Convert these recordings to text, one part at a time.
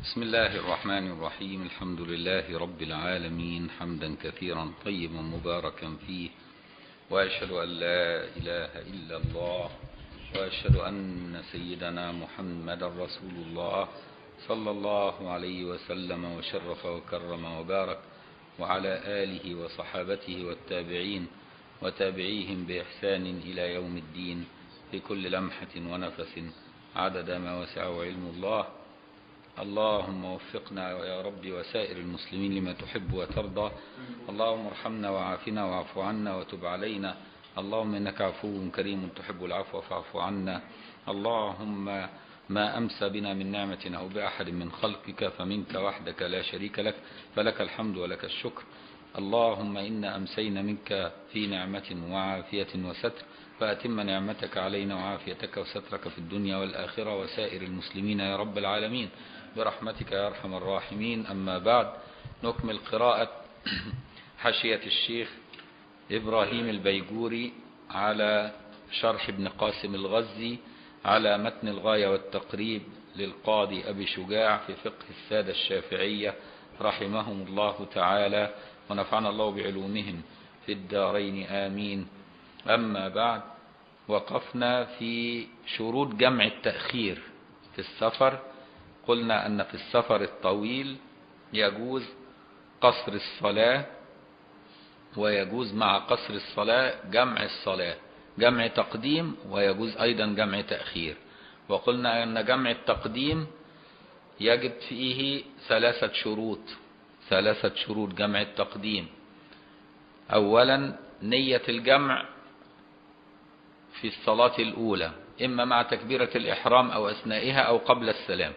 بسم الله الرحمن الرحيم الحمد لله رب العالمين حمدا كثيرا طيبا مباركا فيه وأشهد أن لا إله إلا الله وأشهد أن سيدنا محمد رسول الله صلى الله عليه وسلم وشرف وكرم وبارك وعلى آله وصحابته والتابعين وتابعيهم بإحسان إلى يوم الدين في كل لمحة ونفس عدد ما وسعه علم الله اللهم وفقنا يا رب وسائر المسلمين لما تحب وترضى اللهم ارحمنا وعافنا واعف عنا وتب علينا اللهم إنك عفو كريم تحب العفو فاعف عنا اللهم ما أمسى بنا من نعمة أو بأحد من خلقك فمنك وحدك لا شريك لك فلك الحمد ولك الشكر اللهم إنا أمسينا منك في نعمة وعافية وستر فأتم نعمتك علينا وعافيتك وسترك في الدنيا والآخرة وسائر المسلمين يا رب العالمين برحمتك يا أرحم الراحمين أما بعد نكمل قراءة حشية الشيخ إبراهيم البيجوري على شرح ابن قاسم الغزي على متن الغاية والتقريب للقاضي أبي شجاع في فقه السادة الشافعية رحمهم الله تعالى ونفعنا الله بعلومهم في الدارين آمين أما بعد وقفنا في شروط جمع التأخير في السفر قلنا أن في السفر الطويل يجوز قصر الصلاة ويجوز مع قصر الصلاة جمع الصلاة جمع تقديم ويجوز أيضا جمع تأخير وقلنا أن جمع التقديم يجب فيه ثلاثة شروط ثلاثة شروط جمع التقديم أولا نية الجمع في الصلاة الأولى إما مع تكبيرة الإحرام أو أثنائها أو قبل السلام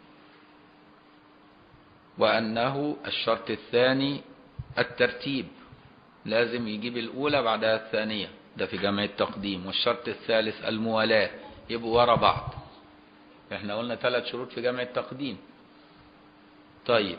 وأنه الشرط الثاني الترتيب لازم يجيب الأولى بعدها الثانية ده في جمع التقديم والشرط الثالث الموالاة يبقوا ورا بعض احنا قلنا ثلاث شروط في جمع التقديم طيب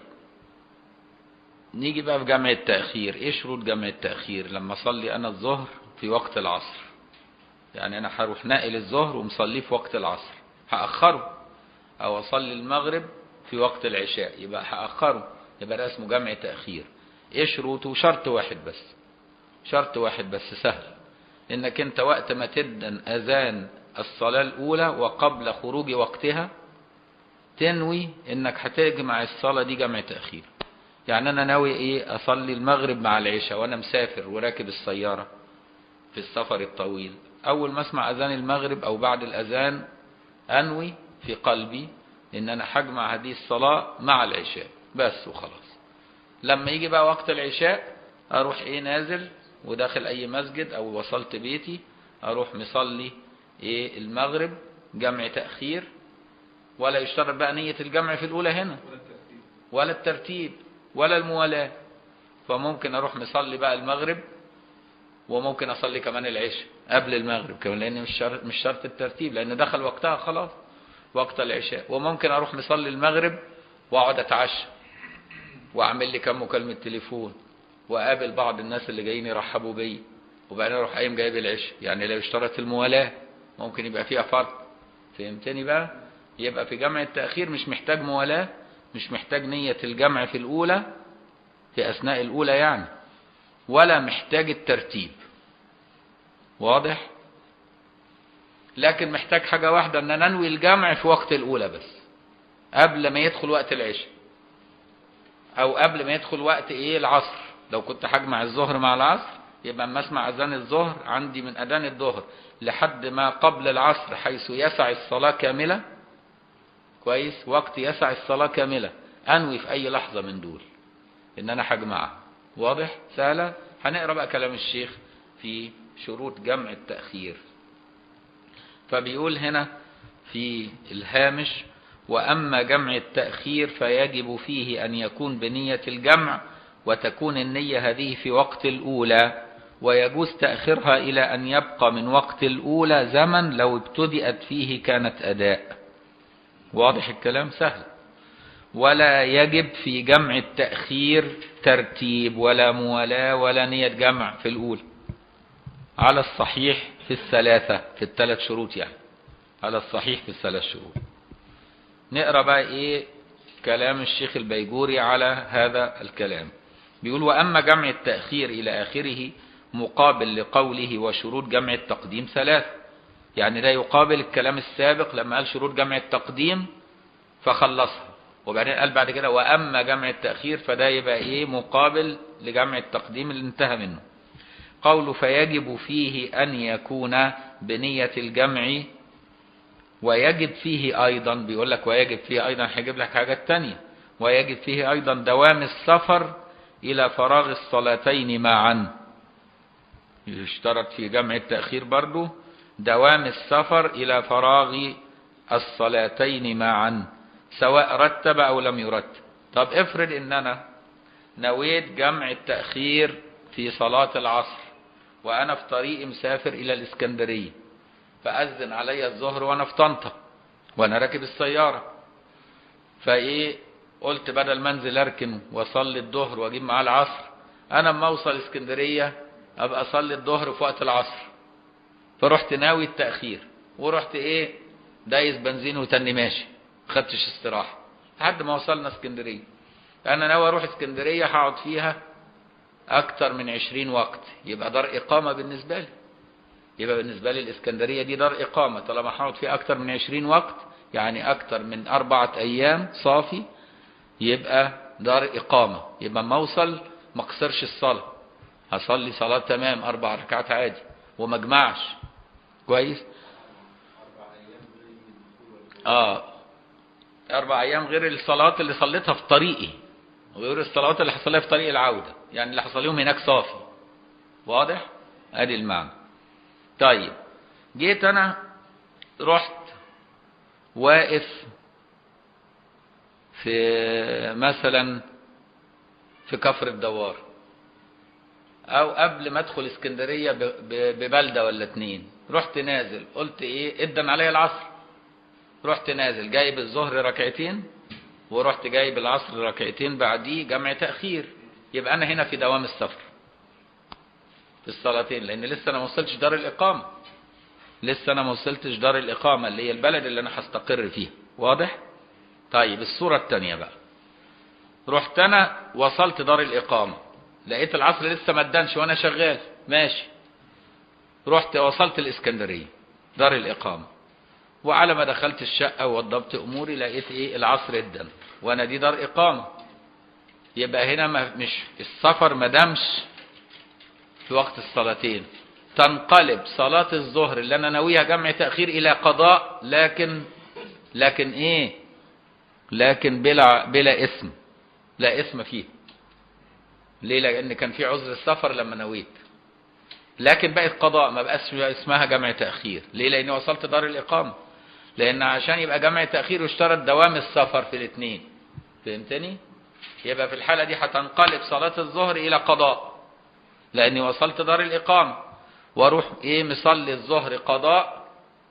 نيجي بقى في جمع التأخير ايه شروط جمع التأخير لما اصلي انا الظهر في وقت العصر يعني انا هروح ناقل الظهر ومصليه في وقت العصر هأخره او اصلي المغرب في وقت العشاء يبقى هأخره يبقى ده اسمه جمع تأخير ايه شروطه شرط واحد بس شرط واحد بس سهل انك انت وقت ما تدن اذان الصلاة الاولى وقبل خروج وقتها تنوي انك هتجمع الصلاة دي جمع تأخير يعني انا ناوي ايه اصلي المغرب مع العشاء وانا مسافر وراكب السيارة في السفر الطويل اول ما اسمع اذان المغرب او بعد الاذان انوي في قلبي ان انا هجمع هذه الصلاة مع العشاء بس وخلاص لما يجي بقى وقت العشاء اروح ايه نازل وداخل اي مسجد او وصلت بيتي اروح مصلي ايه المغرب جمع تأخير ولا يشترط بقى نية الجمع في الاولى هنا ولا الترتيب ولا الموالاة فممكن اروح مصلي بقى المغرب وممكن اصلي كمان العشاء قبل المغرب كمان لان مش شرط مش شرط الترتيب لان دخل وقتها خلاص وقت العشاء وممكن اروح مصلي المغرب واقعد اتعشى واعمل لي كام مكالمه تليفون واقابل بعض الناس اللي جايين يرحبوا بيا وبعدين اروح قايم جايب العشاء يعني لا يشترط الموالاه ممكن يبقى فيها فرق فهمتني بقى يبقى في جمع التاخير مش محتاج موالاه مش محتاج نيه الجمع في الاولى في اثناء الاولى يعني ولا محتاج الترتيب واضح لكن محتاج حاجة واحدة ان ننوي الجمع في وقت الاولى بس قبل ما يدخل وقت العشاء او قبل ما يدخل وقت ايه العصر لو كنت هجمع الظهر مع العصر يبقى اما اسمع اذان الظهر عندي من اذان الظهر لحد ما قبل العصر حيث يسع الصلاة كاملة كويس وقت يسع الصلاة كاملة انوي في اي لحظة من دول ان انا هجمعها واضح سهلة هنقرأ بقى كلام الشيخ في شروط جمع التأخير فبيقول هنا في الهامش وأما جمع التأخير فيجب فيه أن يكون بنية الجمع وتكون النية هذه في وقت الأولى ويجوز تأخيرها إلى أن يبقى من وقت الأولى زمن لو ابتدأت فيه كانت أداء واضح الكلام سهل ولا يجب في جمع التأخير ترتيب ولا موالاة ولا نية جمع في الأولى على الصحيح في الثلاثة في الثلاث شروط يعني على الصحيح في الثلاث شروط نقرأ بقى ايه كلام الشيخ البيجوري على هذا الكلام بيقول وأما جمع التأخير إلى آخره مقابل لقوله وشروط جمع التقديم ثلاثة يعني ده يقابل الكلام السابق لما قال شروط جمع التقديم فخلصها وبعدين قال بعد كده وأما جمع التأخير فده يبقى إيه مقابل لجمع التقديم اللي انتهى منه قول فيجب فيه أن يكون بنية الجمع ويجب فيه أيضا بيقول لك ويجب فيه أيضا هيجيب لك حاجات تانية ويجب فيه أيضا دوام السفر إلى فراغ الصلاتين معا يشترط في جمع التأخير برضو دوام السفر إلى فراغ الصلاتين معا سواء رتب أو لم يرتب طب افرض إن أنا نويت جمع التأخير في صلاة العصر وأنا في طريقي مسافر إلى الإسكندرية فأذن علي الظهر وأنا في طنطا وأنا راكب السيارة فإيه قلت بدل ما انزل اركن واصلي الظهر واجيب معاه العصر انا اما اوصل اسكندريه ابقى اصلي الظهر في وقت العصر فرحت ناوي التاخير ورحت ايه دايس بنزين وتاني ماشي خدتش استراحه لحد ما وصلنا اسكندريه انا ناوي اروح اسكندريه هقعد فيها اكتر من عشرين وقت يبقى دار اقامه بالنسبه لي يبقى بالنسبه لي الاسكندريه دي دار اقامه طالما هقعد فيها اكتر من عشرين وقت يعني اكتر من اربعه ايام صافي يبقى دار إقامة يبقى ما اوصل ما اقصرش الصلاة هصلي صلاة تمام أربع ركعات عادي وما اجمعش كويس اه أربع أيام غير الصلاة اللي صليتها في طريقي وغير الصلوات اللي حصلها في طريق العودة يعني اللي حصليهم هناك صافي واضح ادي المعنى طيب جيت انا رحت واقف في مثلا في كفر الدوار او قبل ما ادخل اسكندريه ببلده ولا اتنين رحت نازل قلت ايه ادن عليا العصر رحت نازل جايب الظهر ركعتين ورحت جايب العصر ركعتين بعديه جمع تاخير يبقى انا هنا في دوام السفر في الصلاتين لان لسه انا ما وصلتش دار الاقامه لسه انا ما وصلتش دار الاقامه اللي هي البلد اللي انا هستقر فيها واضح طيب الصورة التانية بقى رحت انا وصلت دار الاقامة لقيت العصر لسه ما ادنش وانا شغال ماشي رحت وصلت الاسكندرية دار الاقامة وعلى ما دخلت الشقة ووضبت اموري لقيت ايه العصر ادن وانا دي دار اقامة يبقى هنا ما مش السفر ما دامش في وقت الصلاتين تنقلب صلاة الظهر اللي انا ناويها جمع تأخير الى قضاء لكن لكن ايه لكن بلا بلا اسم لا اسم فيه ليه لان كان في عذر السفر لما نويت لكن بقت قضاء ما بقاش اسمها جمع تاخير ليه لاني وصلت دار الاقامه لان عشان يبقى جمع تاخير يشترط دوام السفر في الاثنين فهمتني يبقى في الحاله دي هتنقلب صلاه الظهر الى قضاء لاني وصلت دار الاقامه واروح ايه مصلي الظهر قضاء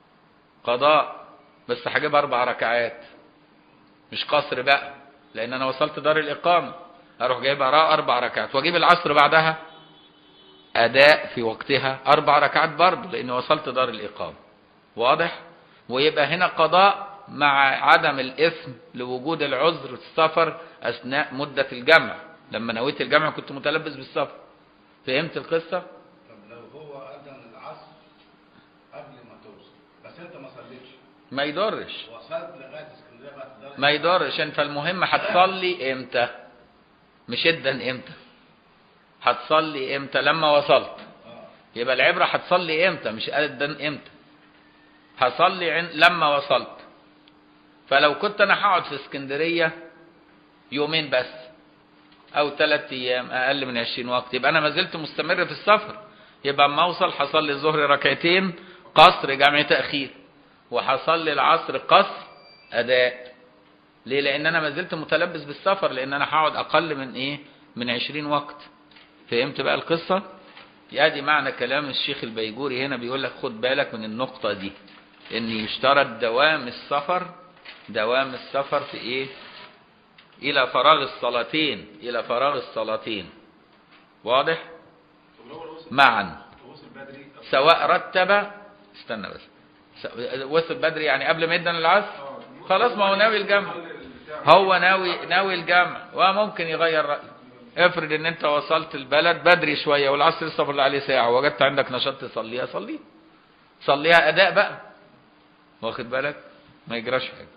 قضاء بس هجيب اربع ركعات مش قصر بقى لان انا وصلت دار الاقامه اروح جايب اربع ركعات واجيب العصر بعدها اداء في وقتها اربع ركعات برضه لان وصلت دار الاقامه واضح ويبقى هنا قضاء مع عدم الاثم لوجود العذر السفر اثناء مده الجمع لما نويت الجمع كنت متلبس بالسفر فهمت القصه طب لو هو أذن العصر قبل ما توصل بس أنت ما صليتش ما يضرش وصلت لغاية اسكندرية بقى تقدر ما يضرش انت المهم هتصلي امتى مش ادن امتى هتصلي امتى لما وصلت يبقى العبرة هتصلي امتى مش ادن امتى هصلي عن... لما وصلت فلو كنت انا هقعد في اسكندرية يومين بس او ثلاث ايام اقل من 20 وقت يبقى انا ما زلت مستمر في السفر يبقى اما اوصل هصلي الظهر ركعتين قصر جمع تاخير وهصلي العصر قصر اداء ليه لان انا ما زلت متلبس بالسفر لان انا هقعد اقل من ايه من 20 وقت فهمت بقى القصه ادي معنى كلام الشيخ البيجوري هنا بيقول لك خد بالك من النقطه دي ان يشترط دوام السفر دوام السفر في ايه الى فراغ الصلاتين الى فراغ الصلاتين واضح طب لو هو وصل معا وصل بدري طب سواء رتب استنى بس س- وصل بدري يعني قبل ما يدن العصر آه، خلاص ما هو ناوي الجمع الحل بتاعه. هو ناوي ناوي الجمع وممكن يغير رأيه افرض ان انت وصلت البلد بدري شوية والعصر لسه فاضل عليه ساعة وجدت عندك نشاط تصليها صليها صليها اداء بقى واخد بالك ما يجراش حاجة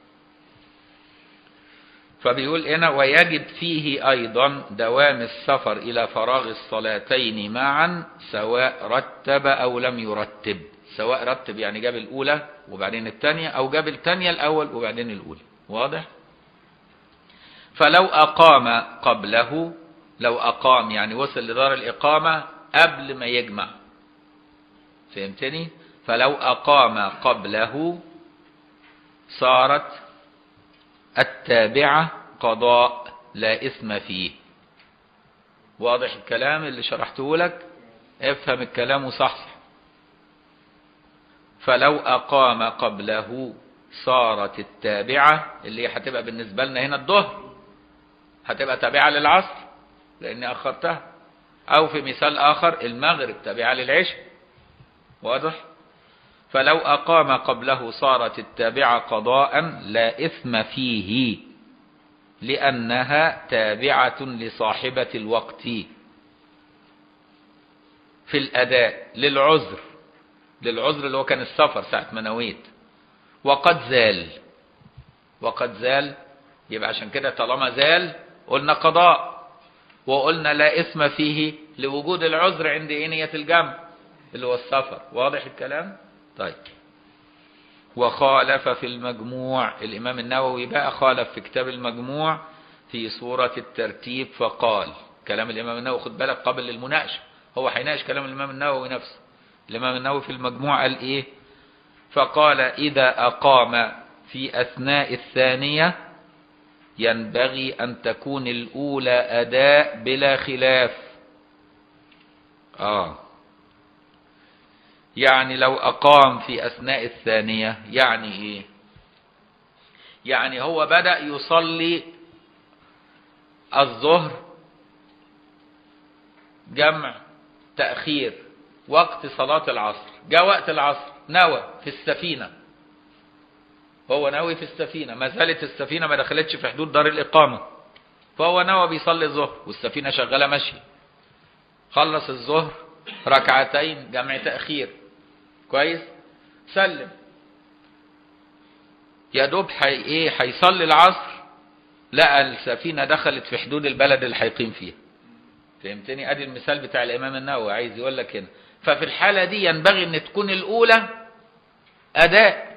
فبيقول هنا ويجب فيه ايضا دوام السفر الى فراغ الصلاتين معا سواء رتب او لم يرتب سواء رتب يعني جاب الاولى وبعدين الثانية او جاب الثانية الاول وبعدين الاولى واضح فلو اقام قبله لو اقام يعني وصل لدار الاقامة قبل ما يجمع فهمتني فلو اقام قبله صارت التابعة قضاء لا إثم فيه واضح الكلام اللي شرحته لك افهم الكلام وصحصح فلو أقام قبله صارت التابعة اللي هي هتبقى بالنسبة لنا هنا الظهر هتبقى تابعة للعصر لأني أخرتها أو في مثال آخر المغرب تابعة للعشاء واضح فلو أقام قبله صارت التابعة قضاء لا إثم فيه لأنها تابعة لصاحبة الوقت في الأداء للعذر للعذر اللي هو كان السفر ساعة ما نويت وقد زال وقد زال يبقى عشان كده طالما زال قلنا قضاء وقلنا لا إثم فيه لوجود العذر عند إيه نية الجمع اللي هو السفر واضح الكلام طيب وخالف في المجموع الإمام النووي بقى خالف في كتاب المجموع في صورة الترتيب فقال كلام الإمام النووي خد بالك قبل المناقشة هو هيناقش كلام الإمام النووي نفسه الإمام النووي في المجموع قال إيه فقال إذا أقام في أثناء الثانية ينبغي أن تكون الأولى أداء بلا خلاف آه يعني لو أقام في أثناء الثانية يعني إيه يعني هو بدأ يصلي الظهر جمع تأخير وقت صلاة العصر جاء وقت العصر نوى في السفينة هو ناوي في السفينة ما زالت السفينة ما دخلتش في حدود دار الإقامة فهو نوى بيصلي الظهر والسفينة شغالة ماشي خلص الظهر ركعتين جمع تأخير كويس سلم يا دوب حي ايه هيصلي العصر لقى السفينة دخلت في حدود البلد اللي هيقيم فيها فهمتني ادي المثال بتاع الامام النووي عايز يقول لك هنا ففي الحالة دي ينبغي ان تكون الاولى اداء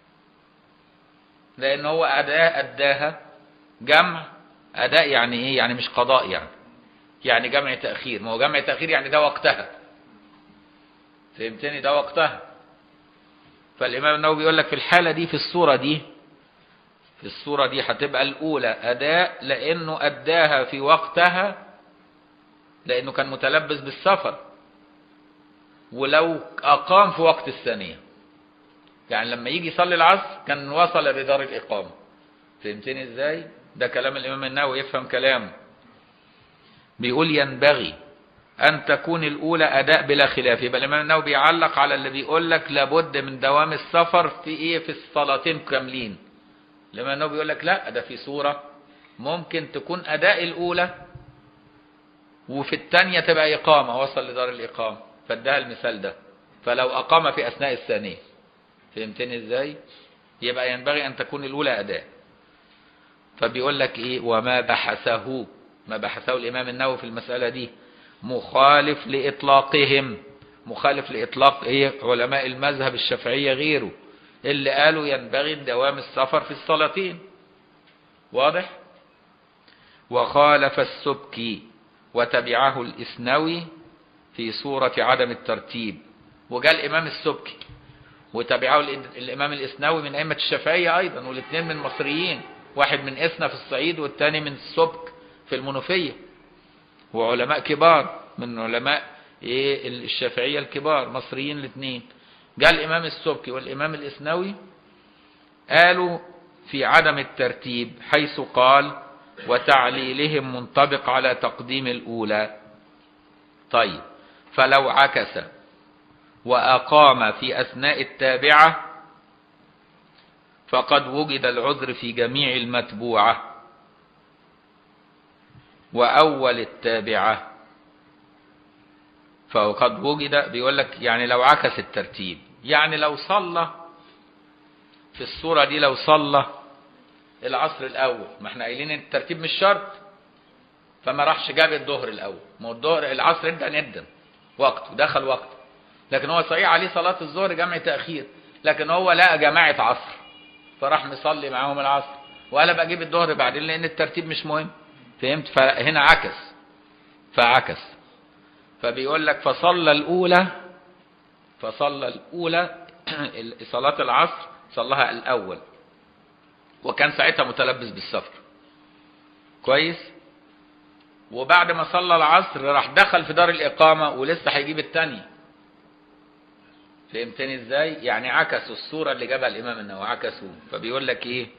لان هو اداء اداها جمع اداء يعني ايه يعني مش قضاء يعني يعني جمع تأخير ما هو جمع تأخير يعني ده وقتها فهمتني ده وقتها فالإمام النووي بيقول لك في الحالة دي في الصورة دي في الصورة دي هتبقى الأولى أداء لأنه أداها في وقتها لأنه كان متلبس بالسفر ولو أقام في وقت الثانية يعني لما يجي يصلي العصر كان وصل لدار الإقامة فهمتني إزاي ده كلام الإمام النووي يفهم كلامه بيقول ينبغي أن تكون الأولى أداء بلا خلاف يبقى الإمام النووي بيعلق على اللي بيقول لك لابد من دوام السفر في إيه في الصلاتين كاملين الإمام النووي بيقول لك لا ده في صورة ممكن تكون أداء الأولى وفي الثانية تبقى إقامة وصل لدار الإقامة فادها المثال ده فلو أقام في أثناء الثانية فهمتني إزاي يبقى ينبغي أن تكون الأولى أداء فبيقول لك إيه وما بحثه ما بحثه الإمام النووي في المسألة دي مخالف لإطلاقهم مخالف لإطلاق إيه علماء المذهب الشافعية غيره اللي قالوا ينبغي دوام السفر في الصلاتين واضح وخالف السبكي وتبعه الإسنوي في صورة عدم الترتيب وجاء الإمام السبكي وتبعه الإمام الإسنوي من أئمة الشافعية أيضا والاثنين من مصريين واحد من إسنا في الصعيد والثاني من السبك في المنوفية وعلماء كبار من علماء إيه الشافعية الكبار مصريين الاثنين جاء الإمام السبكي والإمام الإسنوي قالوا في عدم الترتيب حيث قال وتعليلهم منطبق على تقديم الأولى طيب فلو عكس وأقام في أثناء التابعة فقد وجد العذر في جميع المتبوعة وأول التابعة فهو قد وجد بيقول لك يعني لو عكس الترتيب يعني لو صلى في الصورة دي لو صلى العصر الأول ما احنا قايلين إن الترتيب مش شرط فما راحش جاب الظهر الأول ما هو الظهر العصر ادى ندى وقته دخل وقته لكن هو صحيح عليه صلاة الظهر جمع تأخير لكن هو لقى جماعة عصر فراح مصلي معاهم العصر وقال بقى اجيب الظهر بعدين لأن الترتيب مش مهم فهمت فهنا عكس فعكس فبيقول لك فصلى الأولى فصلى الأولى صلاة العصر صلاها الأول وكان ساعتها متلبس بالسفر كويس وبعد ما صلى العصر راح دخل في دار الإقامة ولسه هيجيب الثانية فهمتني ازاي يعني عكسوا الصورة اللي جابها الإمام النووي عكسوا فبيقول لك ايه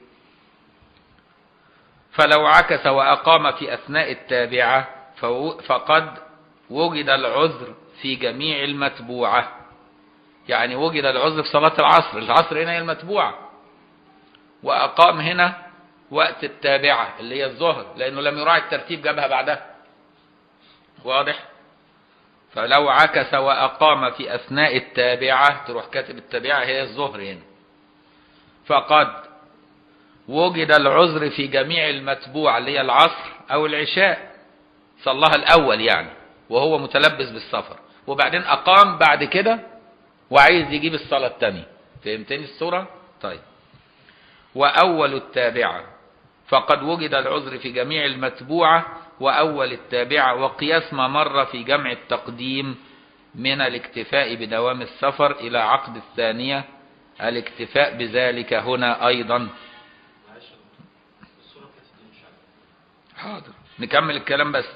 فلو عكس وأقام في أثناء التابعة فو- فقد وجد العذر في جميع المتبوعة يعني وجد العذر في صلاة العصر العصر هنا هي المتبوعة وأقام هنا وقت التابعة اللي هي الظهر لأنه لم يراعي الترتيب جابها بعدها واضح فلو عكس وأقام في أثناء التابعة تروح كاتب التابعة هي الظهر هنا فقد وجد العذر في جميع المتبوعة اللي هي العصر أو العشاء صلاها الأول يعني وهو متلبس بالسفر وبعدين أقام بعد كده وعايز يجيب الصلاة التانية فهمتني الصورة؟ طيب وأول التابعة فقد وجد العذر في جميع المتبوعة وأول التابعة وقياس ما مر في جمع التقديم من الاكتفاء بدوام السفر إلى عقد الثانية الاكتفاء بذلك هنا أيضا معلش الصورة بتاعت دي مش عارف حاضر نكمل الكلام بس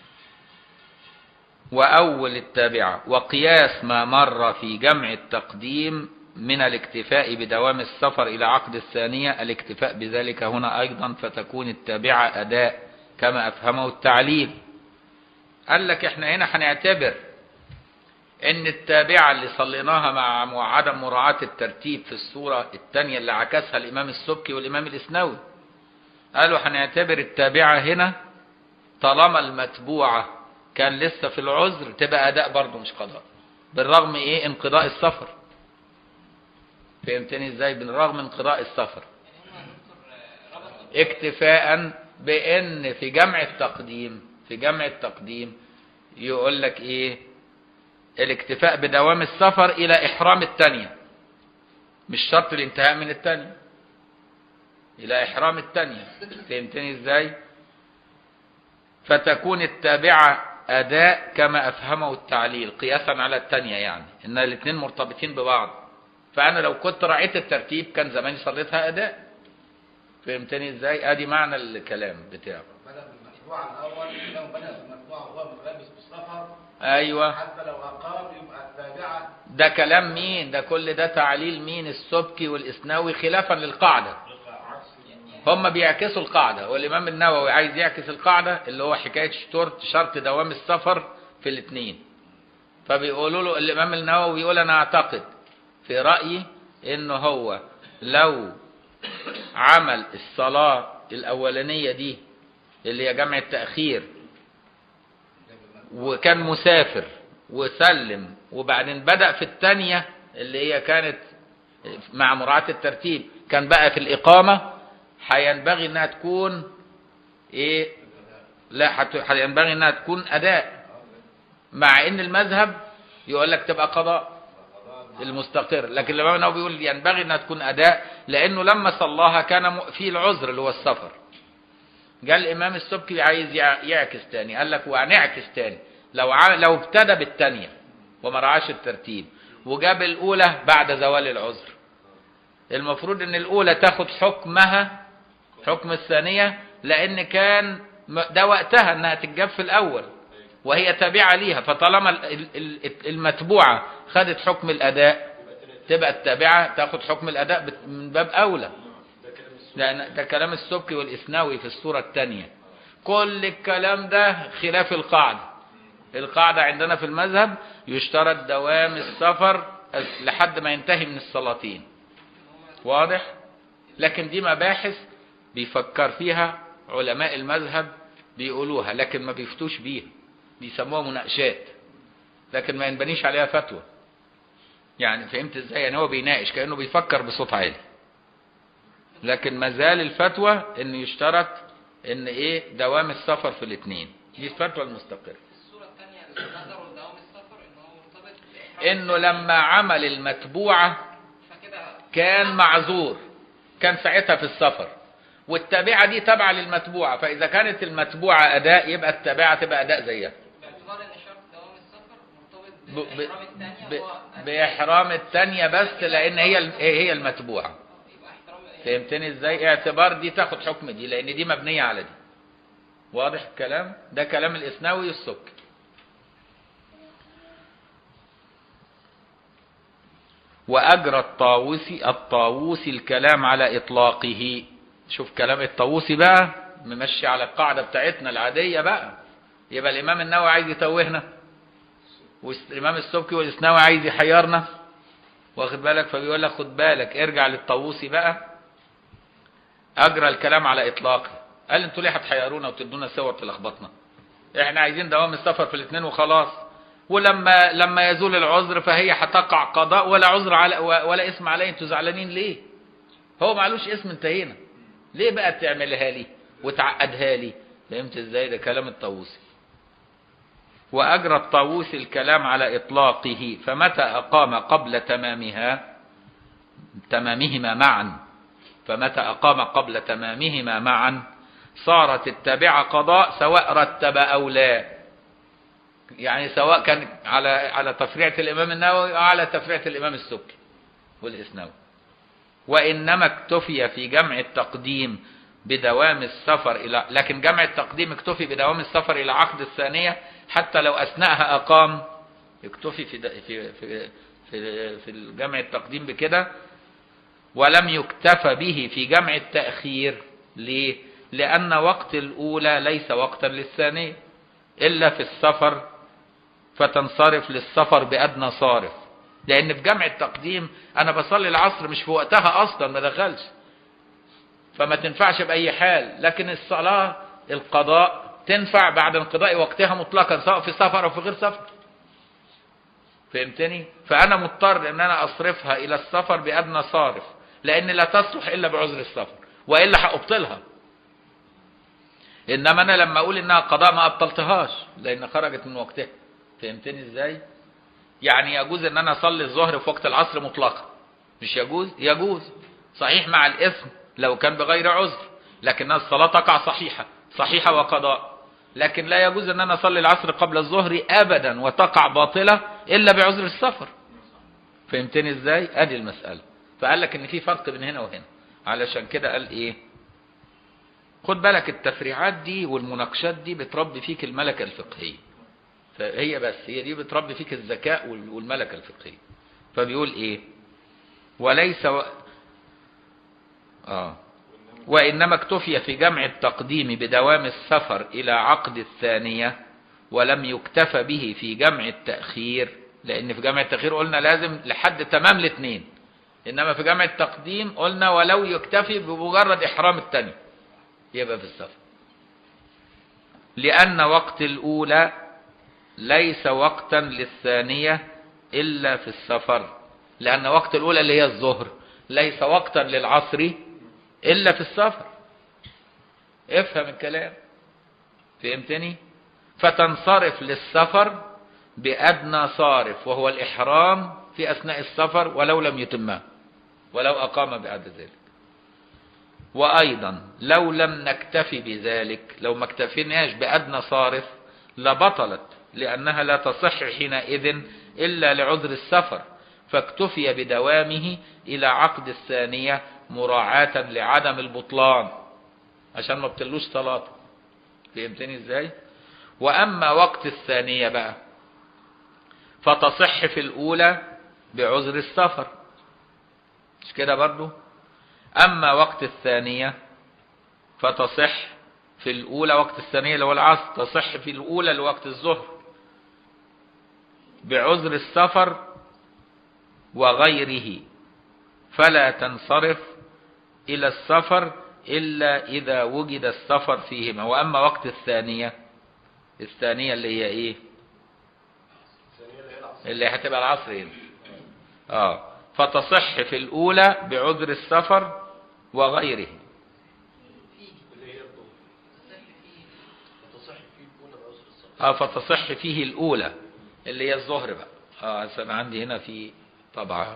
وأول التابعة وقياس ما مر في جمع التقديم من الاكتفاء بدوام السفر إلى عقد الثانية الاكتفاء بذلك هنا أيضا فتكون التابعة أداء كما أفهمه التعليل قال لك احنا هنا هنعتبر ان التابعة اللي صليناها مع مع عدم مراعاة الترتيب في الصورة الثانية اللي عكسها الإمام السبكي والإمام الإسنوي قالوا هنعتبر التابعة هنا طالما المتبوعة كان لسه في العذر تبقى أداء برضه مش قضاء بالرغم إيه انقضاء السفر فهمتني إزاي بالرغم من انقضاء السفر اكتفاء بأن في جمع التقديم في جمع التقديم يقول لك إيه الاكتفاء بدوام السفر إلى إحرام الثانية مش شرط الانتهاء من الثانية إلى إحرام الثانية فهمتني إزاي فتكون التابعة أداء كما أفهمه التعليل قياسا على الثانية يعني إن الاثنين مرتبطين ببعض فأنا لو كنت رأيت الترتيب كان زماني صليتها أداء فهمتني إزاي أدي معنى الكلام بتاعه بدأ بالمتبوعة الأول لو بدأ بالمتبوعة وهو متلبس بالسفر أيوه حتى لو أقام يبقى التابعة ده كلام مين ده كل ده تعليل مين السبكي والإسناوي خلافا للقاعدة هم بيعكسوا القاعدة والإمام النووي عايز يعكس القاعدة اللي هو حكاية شرط شرط دوام السفر في الاثنين فبيقولوا له الإمام النووي بيقول أنا أعتقد في رأيي إنه هو لو عمل الصلاة الأولانية دي اللي هي جمع التأخير وكان مسافر وسلم وبعدين بدأ في الثانية اللي هي كانت مع مراعاة الترتيب كان بقى في الإقامة هينبغي انها تكون ايه لا هت- هينبغي انها تكون اداء مع ان المذهب يقول لك تبقى قضاء المستقر لكن الامام النووي بيقول ينبغي انها تكون اداء لانه لما صلاها كان م- في العذر اللي هو السفر قال الامام السبكي عايز يع- يعكس تاني قال لك وهنعكس تاني لو ع- لو ابتدى بالثانيه وما رعاش الترتيب وجاب الاولى بعد زوال العذر المفروض ان الاولى تاخد حكمها حكم الثانية لان كان م- ده وقتها انها تتجاب في الاول وهي تابعة ليها فطالما ال- ال- ال- المتبوعة خدت حكم الاداء تبقى التابعة تاخد حكم الاداء بت- من باب اولى لان ده كلام السبكي والاسناوي في الصورة الثانية كل الكلام ده خلاف القاعدة القاعدة عندنا في المذهب يشترط دوام السفر لحد ما ينتهي من الصلاتين واضح لكن دي مباحث بيفكر فيها علماء المذهب بيقولوها لكن ما بيفتوش بيها بيسموها مناقشات لكن ما ينبنيش عليها فتوى يعني فهمت ازاي يعني هو بيناقش كانه بيفكر بصوت عالي لكن ما زال الفتوى ان يشترط ان ايه دوام السفر في الاثنين دي الفتوى المستقره الصورة الثانية اللي نظروا لدوام السفر ان هو مرتبط بإحرام انه لما عمل المتبوعه فكده كان معذور كان ساعتها في السفر والتابعه دي تابعه للمتبوعه فاذا كانت المتبوعه اداء يبقى التابعه تبقى اداء زيها باعتبار ان شرط دوام السفر مرتبط ب- ب- بإحرام الثانية ب- هو باحرام الثانيه بس لان هي ال- هي المتبوعه يبقى احترام فهمتني ازاي اعتبار دي تاخد حكم دي لان دي مبنيه على دي واضح الكلام ده كلام الاسناوي السبكي واجرى الطاووسي الطاووسي الكلام على اطلاقه شوف كلام الطاووسي بقى ممشي على القاعده بتاعتنا العاديه بقى يبقى الامام النووي عايز يتوهنا والامام السبكي والاسناوي عايز يحيرنا واخد بالك فبيقول لك خد بالك ارجع للطاووسي بقى اجرى الكلام على اطلاقه قال انتوا ليه هتحيرونا وتدونا صور تلخبطنا احنا عايزين دوام السفر في الاثنين وخلاص ولما لما يزول العذر فهي هتقع قضاء ولا عذر على ولا اسم عليه انتوا زعلانين ليه هو معلوش اسم انتهينا ليه بقى تعملها لي وتعقدها لي فهمت ازاي ده كلام الطاووسي واجرى الطاووسي الكلام على اطلاقه فمتى اقام قبل تمامها تمامهما معا فمتى أقام قبل تمامهما معا صارت التابعة قضاء سواء رتب أو لا يعني سواء كان على على تفريعة الإمام النووي أو على تفريعة الإمام السبكي والإسنوي وإنما اكتفي في جمع التقديم بدوام السفر إلى لكن جمع التقديم اكتفي بدوام السفر إلى عقد الثانية حتى لو أثناءها أقام يكتفي في د- في في في, في جمع التقديم بكده ولم يكتف به في جمع التأخير ليه؟ لأن وقت الأولى ليس وقتا للثانية إلا في السفر فتنصرف للسفر بأدنى صارف لأن في جمع التقديم أنا بصلي العصر مش في وقتها أصلا ما دخلش فما تنفعش بأي حال لكن الصلاة القضاء تنفع بعد انقضاء وقتها مطلقا سواء في سفر أو في غير سفر فهمتني فأنا مضطر أن أنا أصرفها إلى السفر بأدنى صارف لأن لا تصلح إلا بعذر السفر وإلا هأبطلها إنما أنا لما أقول إنها قضاء ما أبطلتهاش لأن خرجت من وقتها فهمتني إزاي يعني يجوز إن أنا أصلي الظهر في وقت العصر مطلقا مش يجوز يجوز صحيح مع الإثم لو كان بغير عذر لكنها الصلاة تقع صحيحة صحيحة وقضاء لكن لا يجوز ان انا اصلي العصر قبل الظهر ابدا وتقع باطلة الا بعذر السفر فهمتني ازاي ادي المسألة فقال لك ان في فرق بين هنا وهنا علشان كده قال ايه خد بالك التفريعات دي والمناقشات دي بتربي فيك الملكة الفقهية فهي بس هي دي بتربي فيك الذكاء وال- والملكة الفقهية فبيقول ايه وليس و... اه وإنما اكتفي في جمع التقديم بدوام السفر إلى عقد الثانية ولم يكتف به في جمع التأخير لأن في جمع التأخير قلنا لازم لحد تمام الاثنين إنما في جمع التقديم قلنا ولو يكتفي بمجرد إحرام الثانية يبقى في السفر لأن وقت الأولى ليس وقتا للثانية إلا في السفر لأن وقت الأولى اللي هي الظهر ليس وقتا للعصر إلا في السفر افهم الكلام فهمتني فتنصرف للسفر بأدنى صارف وهو الإحرام في أثناء السفر ولو لم يتمه ولو أقام بعد ذلك وأيضا لو لم نكتفي بذلك لو ما اكتفيناش بأدنى صارف لبطلت لأنها لا تصح حينئذ إلا لعذر السفر فاكتفي بدوامه إلى عقد الثانية مراعاة لعدم البطلان عشان ما بتلوش صلاة فهمتني ازاي وأما وقت الثانية بقى فتصح في الأولى بعذر السفر مش كده برضو أما وقت الثانية فتصح في الأولى وقت الثانية اللي هو العصر تصح في الأولى لوقت الظهر بعذر السفر وغيره فلا تنصرف إلى السفر إلا إذا وجد السفر فيهما وأما وقت الثانية الثانية اللي هي إيه اللي هتبقى العصر هنا آه فتصح في الأولى بعذر السفر وغيره اللي هي الظهر وتصح فيه الأولى بعذر الصلاة اه فتصح فيه الأولى اللي هي الظهر بقى اه أصل أنا عندي هنا في طبعا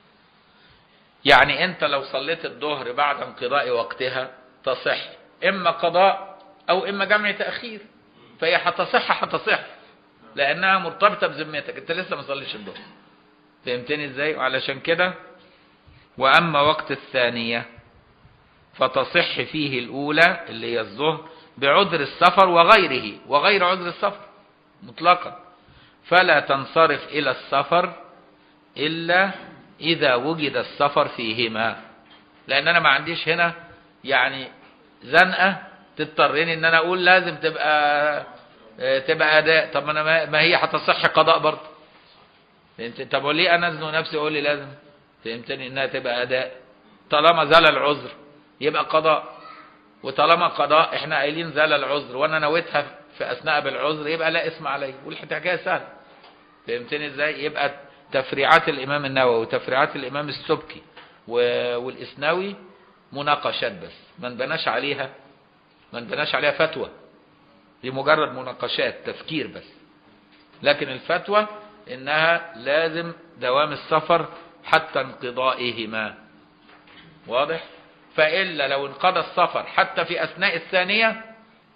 يعني أنت لو صليت الظهر بعد انقضاء وقتها تصح إما قضاء أو إما جمع تأخير فهي هتصح هتصح لأنها مرتبطة بذمتك أنت لسه ما صليش الظهر فهمتني إزاي وعلشان كده وأما وقت الثانية فتصح فيه الأولى اللي هي الظهر بعذر السفر وغيره وغير عذر السفر مطلقا فلا تنصرف إلى السفر إلا إذا وجد السفر فيهما لأن أنا ما عنديش هنا يعني زنقة تضطرني إن أنا أقول لازم تبقى آه، تبقى أداء طب ما أنا ما- ما هي هتصح قضاء برضه فهمت طب وليه أنا أزنق نفسي أقول لي لازم فهمتني إنها تبقى أداء طالما زال العذر يبقى قضاء وطالما قضاء احنا قايلين زال العذر وانا نويتها في اثناء بالعذر يبقى لا اسم عليه والحكايه سهله فهمتني ازاي يبقى تفريعات الامام النووي وتفريعات الامام السبكي و- والاسنوي مناقشات بس ما نبناش عليها ما نبناش عليها فتوى دي مجرد مناقشات تفكير بس لكن الفتوى انها لازم دوام السفر حتى انقضائهما واضح فإلا لو انقضى السفر حتى في أثناء الثانية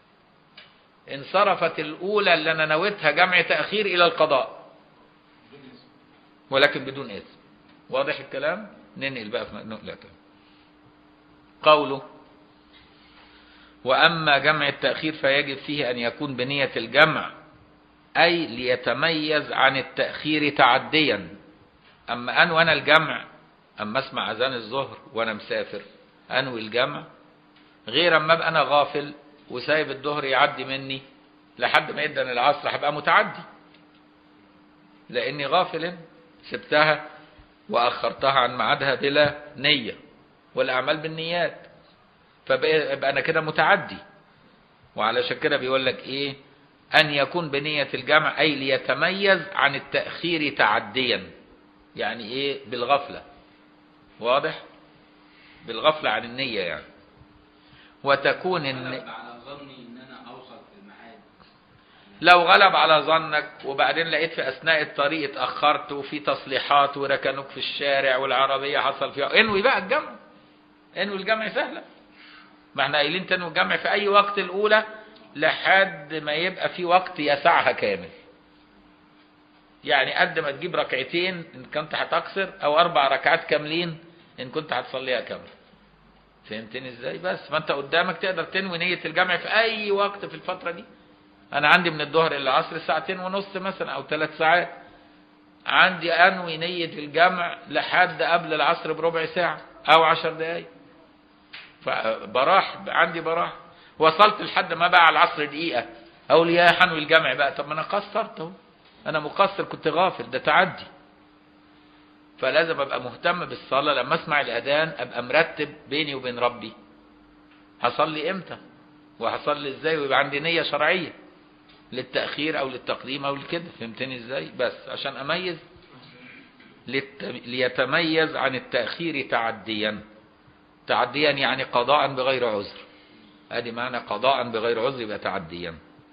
انصرفت الأولى اللي أنا نويتها جمع تأخير إلى القضاء ولكن بدون اسم واضح الكلام ننقل بقى في نقلة تانية. قوله وأما جمع التأخير فيجب فيه أن يكون بنية الجمع أي ليتميز عن التأخير تعديا أما أنوى أنا الجمع أما أسمع أذان الظهر وأنا مسافر أنوي الجمع غير أما أبقى أنا غافل وسايب الظهر يعدي مني لحد ما يدن العصر هبقى متعدي لأني غافل سبتها وأخرتها عن ميعادها بلا نية والأعمال بالنيات فبقى يبقى أنا كده متعدي وعلشان كده بيقول لك إيه أن يكون بنية الجمع أي ليتميز عن التأخير تعديا يعني إيه بالغفلة واضح بالغفلة عن النية يعني وتكون الن... غلب على ظني ان انا اوصل في الميعاد لو غلب على ظنك وبعدين لقيت في اثناء الطريق اتاخرت وفي تصليحات وركنوك في الشارع والعربيه حصل فيها انوي بقى الجمع انوي الجمع سهله ما احنا قايلين تنوي الجمع في اي وقت الاولى لحد ما يبقى في وقت يسعها كامل يعني قد ما تجيب ركعتين ان كنت هتقصر او اربع ركعات كاملين ان كنت هتصليها كامله فهمتني ازاي بس ما انت قدامك تقدر تنوي نيه الجمع في اي وقت في الفتره دي انا عندي من الظهر الى العصر ساعتين ونص مثلا او ثلاث ساعات عندي انوي نية الجمع لحد قبل العصر بربع ساعة او عشر دقايق فبراح عندي براح وصلت لحد ما بقى على العصر دقيقة اقول يا حنوي الجمع بقى طب ما انا قصرت اهو انا مقصر كنت غافل ده تعدي فلازم ابقى مهتم بالصلاة لما اسمع الاذان ابقى مرتب بيني وبين ربي هصلي امتى وهصلي ازاي ويبقى عندي نية شرعية للتأخير او للتقديم او لكده فهمتني ازاي بس عشان اميز للت... ليتميز عن التأخير تعديا تعديا يعني قضاء بغير عذر ادي معنى قضاء بغير عذر يبقى تعديا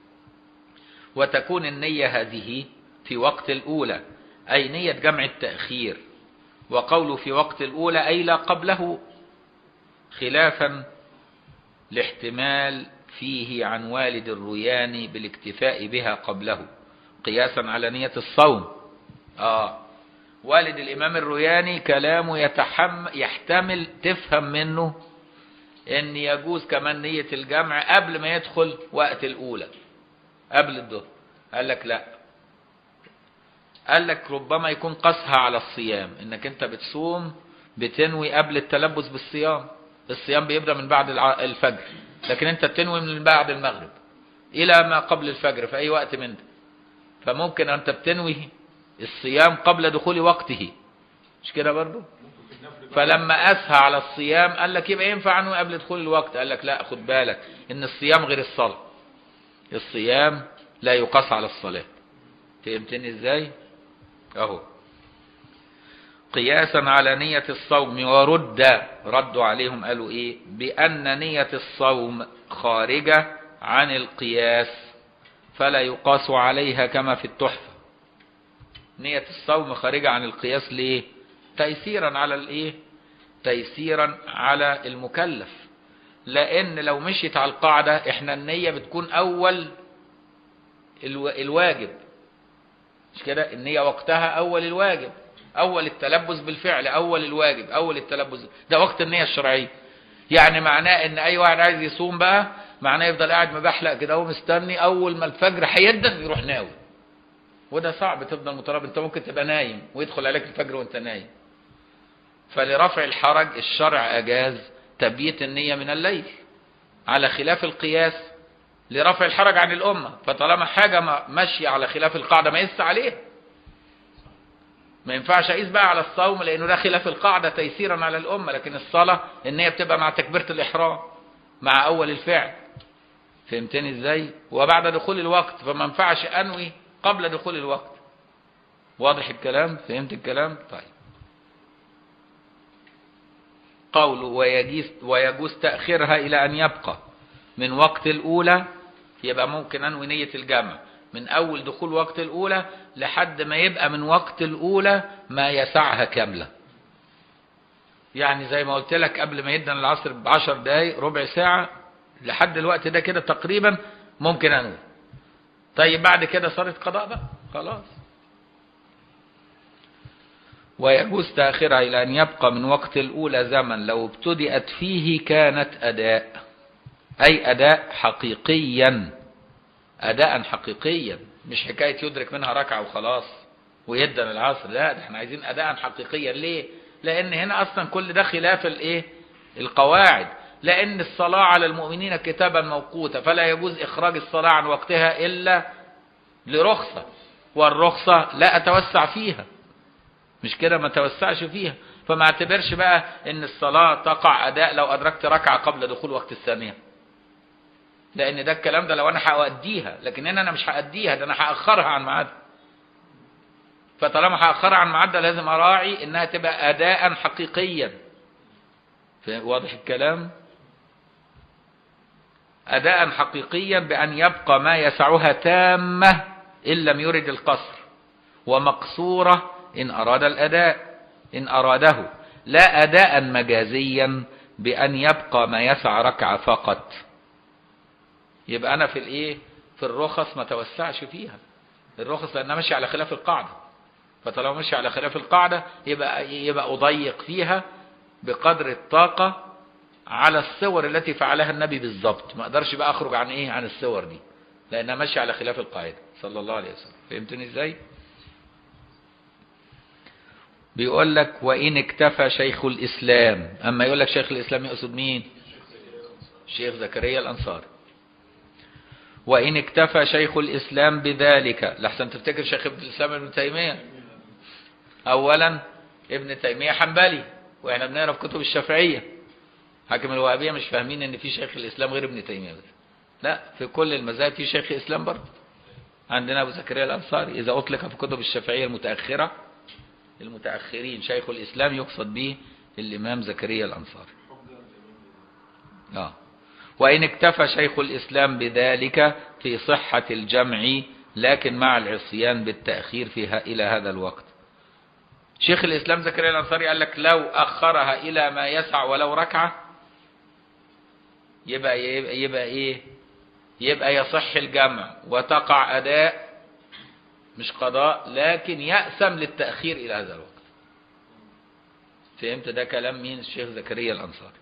وتكون النية هذه في وقت الأولى أي نية جمع التأخير وقوله في وقت الأولى أي لا قبله خلافا لاحتمال فيه عن والد الريان بالاكتفاء بها قبله قياسا على نية الصوم آه والد الإمام الرياني كلامه يتحم يحتمل تفهم منه ان يجوز كمان نية الجمع قبل ما يدخل وقت الأولى قبل الظهر قال لك لا قال لك ربما يكون قصها على الصيام انك انت بتصوم بتنوي قبل التلبس بالصيام الصيام بيبدأ من بعد الع- الفجر لكن انت بتنوي من بعد المغرب الى ما قبل الفجر في اي وقت من ده فممكن انت بتنوي الصيام قبل دخول وقته مش كده برضو فلما أسهى على الصيام قال لك يبقى ينفع عنه قبل دخول الوقت قال لك لا خد بالك إن الصيام غير الصلاة الصيام لا يقاس على الصلاة فهمتني ازاي اهو قياسا على نية الصوم ورد ردوا عليهم قالوا ايه بأن نية الصوم خارجة عن القياس فلا يقاس عليها كما في التحفة نية الصوم خارجة عن القياس ليه تيسيرا على الايه تيسيرا على المكلف لان لو مشيت على القاعدة احنا النية بتكون اول الو- الواجب مش كده النية وقتها اول الواجب اول التلبس بالفعل اول الواجب اول التلبس ده وقت النية الشرعية يعني معناه ان اي واحد عايز يصوم بقى معناه يفضل قاعد مبحلق كده وهو مستني اول ما الفجر هيدن يروح ناوي وده صعب تفضل متراب انت ممكن تبقى نايم ويدخل عليك الفجر وانت نايم فلرفع الحرج الشرع اجاز تبييت النية من الليل على خلاف القياس لرفع الحرج عن الأمة فطالما حاجة ما- ماشية على خلاف القاعدة ما يقيس عليها ما ينفعش أقيس بقى على الصوم لأنه ده خلاف القاعدة تيسيرا على الأمة لكن الصلاة إن هي بتبقى مع تكبيرة الإحرام مع أول الفعل فهمتني إزاي وبعد دخول الوقت فما ينفعش أنوي قبل دخول الوقت واضح الكلام فهمت الكلام طيب قوله ويجيز, ويجوز تأخيرها إلى أن يبقى من وقت الأولى يبقى ممكن أنوي نية الجمع من أول دخول وقت الأولى لحد ما يبقى من وقت الأولى ما يسعها كاملة يعني زي ما قلت لك قبل ما يدن العصر بعشر دقايق ربع ساعة لحد الوقت ده كده تقريبا ممكن أنوي طيب بعد كده صارت قضاء بقى خلاص ويجوز تأخيرها إلى أن يبقى من وقت الأولى زمن لو ابتدأت فيه كانت أداء أي أداء حقيقيا أداء حقيقيا مش حكاية يدرك منها ركعة وخلاص ويدن العصر لا ده احنا عايزين أداء حقيقيا ليه لأن هنا أصلا كل ده خلاف الإيه القواعد لأن الصلاة على المؤمنين كتابا موقوتا فلا يجوز إخراج الصلاة عن وقتها إلا لرخصة والرخصة لا أتوسع فيها مش كده ما توسعش فيها فما اعتبرش بقى ان الصلاة تقع اداء لو ادركت ركعة قبل دخول وقت الثانية لان ده الكلام ده لو انا هأديها لكن هنا انا مش هأديها ده انا هأخرها عن ميعادها فطالما هأخرها عن ميعادها لازم اراعي انها تبقى اداء حقيقيا واضح الكلام اداء حقيقيا بان يبقى ما يسعها تامة ان لم يرد القصر ومقصورة إن أراد الأداء إن أراده لا أداء مجازيا بأن يبقى ما يسع ركعة فقط يبقى أنا في الإيه في الرخص ما توسعش فيها الرخص لأنها ماشية على خلاف القاعدة فطالما ماشية على خلاف القاعدة يبقى يبقى أضيق فيها بقدر الطاقة على الصور التي فعلها النبي بالظبط ما اقدرش بقى اخرج عن ايه عن الصور دي لانها ماشيه على خلاف القاعده صلى الله عليه وسلم فهمتني ازاي بيقول لك وإن اكتفى شيخ الإسلام أما يقول لك شيخ الإسلام يقصد مين شيخ زكريا الأنصاري وإن اكتفى شيخ الإسلام بذلك لحسن تفتكر شيخ ابن الإسلام ابن تيمية أولا ابن تيمية حنبلي وإحنا بنقرا في كتب الشافعية حاكم الوهابية مش فاهمين إن في شيخ الإسلام غير ابن تيمية بس لا في كل المذاهب في شيخ إسلام برضه عندنا أبو زكريا الأنصاري إذا أطلق في كتب الشافعية المتأخرة المتأخرين شيخ الإسلام يقصد به الإمام زكريا الأنصاري آه. وإن اكتفى شيخ الإسلام بذلك في صحة الجمع لكن مع العصيان بالتأخير فيها إلى هذا الوقت شيخ الإسلام زكريا الأنصاري قال لك لو أخرها إلى ما يسع ولو ركعة يبقى, يبقى, يبقى إيه يبقى يصح الجمع وتقع أداء مش قضاء لكن يأسم للتأخير إلى هذا الوقت فهمت ده كلام مين الشيخ زكريا الأنصاري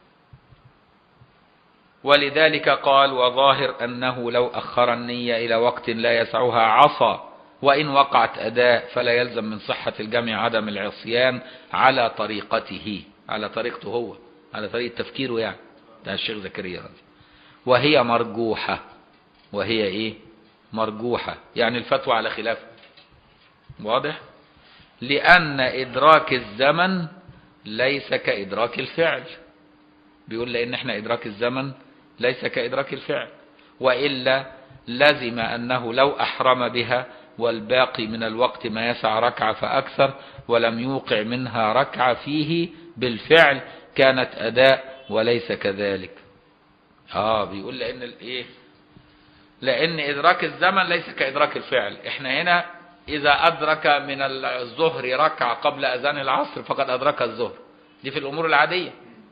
ولذلك قال وظاهر أنه لو أخر النية إلى وقت لا يسعها عصى وإن وقعت أداء فلا يلزم من صحة الجمع عدم العصيان على طريقته على طريقته هو على طريقة تفكيره يعني ده الشيخ زكريا الأنصاري وهي مرجوحة وهي إيه مرجوحة يعني الفتوى على خلافه واضح لأن إدراك الزمن ليس كإدراك الفعل بيقول لأن احنا إدراك الزمن ليس كإدراك الفعل وإلا لزم أنه لو أحرم بها والباقي من الوقت ما يسع ركعة فأكثر ولم يوقع منها ركعة فيه بالفعل كانت أداء وليس كذلك اه بيقول لأن الايه لأن إدراك الزمن ليس كإدراك الفعل احنا هنا إذا أدرك من الظهر ركعة قبل أذان العصر فقد أدرك الظهر دي في الأمور العادية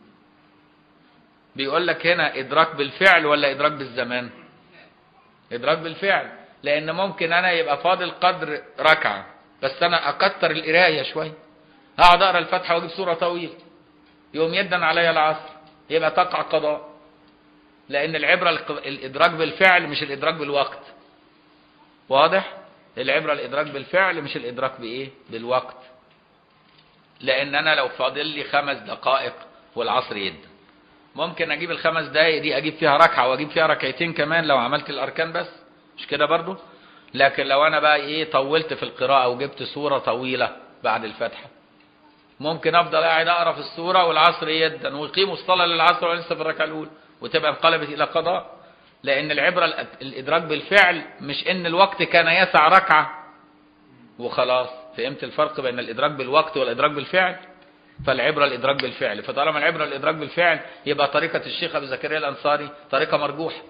بيقول لك هنا إدراك بالفعل ولا إدراك بالزمان إدراك بالفعل لأن ممكن أنا يبقى فاضل قدر ركعة بس أنا أكتر القراية شوية أقعد أقرأ الفاتحة وأجيب سورة طويلة يوم يدا عليا العصر يبقى تقع قضاء لأن العبرة الق- الإدراك بالفعل مش الإدراك بالوقت واضح؟ العبرة الإدراك بالفعل مش الإدراك بإيه؟ بالوقت لأن أنا لو فاضل لي خمس دقائق والعصر يدا ممكن أجيب الخمس دقايق دي أجيب فيها ركعة وأجيب فيها ركعتين كمان لو عملت الأركان بس مش كده برضو؟ لكن لو أنا بقى إيه طولت في القراءة وجبت سورة طويلة بعد الفاتحة ممكن افضل قاعد اقرا في السوره والعصر يدا ويقيموا الصلاه للعصر وانا لسه في الركعه الاولى وتبقى انقلبت الى قضاء لان العبره الأد- الادراك بالفعل مش ان الوقت كان يسع ركعه وخلاص فهمت الفرق بين الادراك بالوقت والادراك بالفعل فالعبره الادراك بالفعل فطالما العبره الادراك بالفعل يبقى طريقه الشيخ ابو زكريا الانصاري طريقه مرجوحه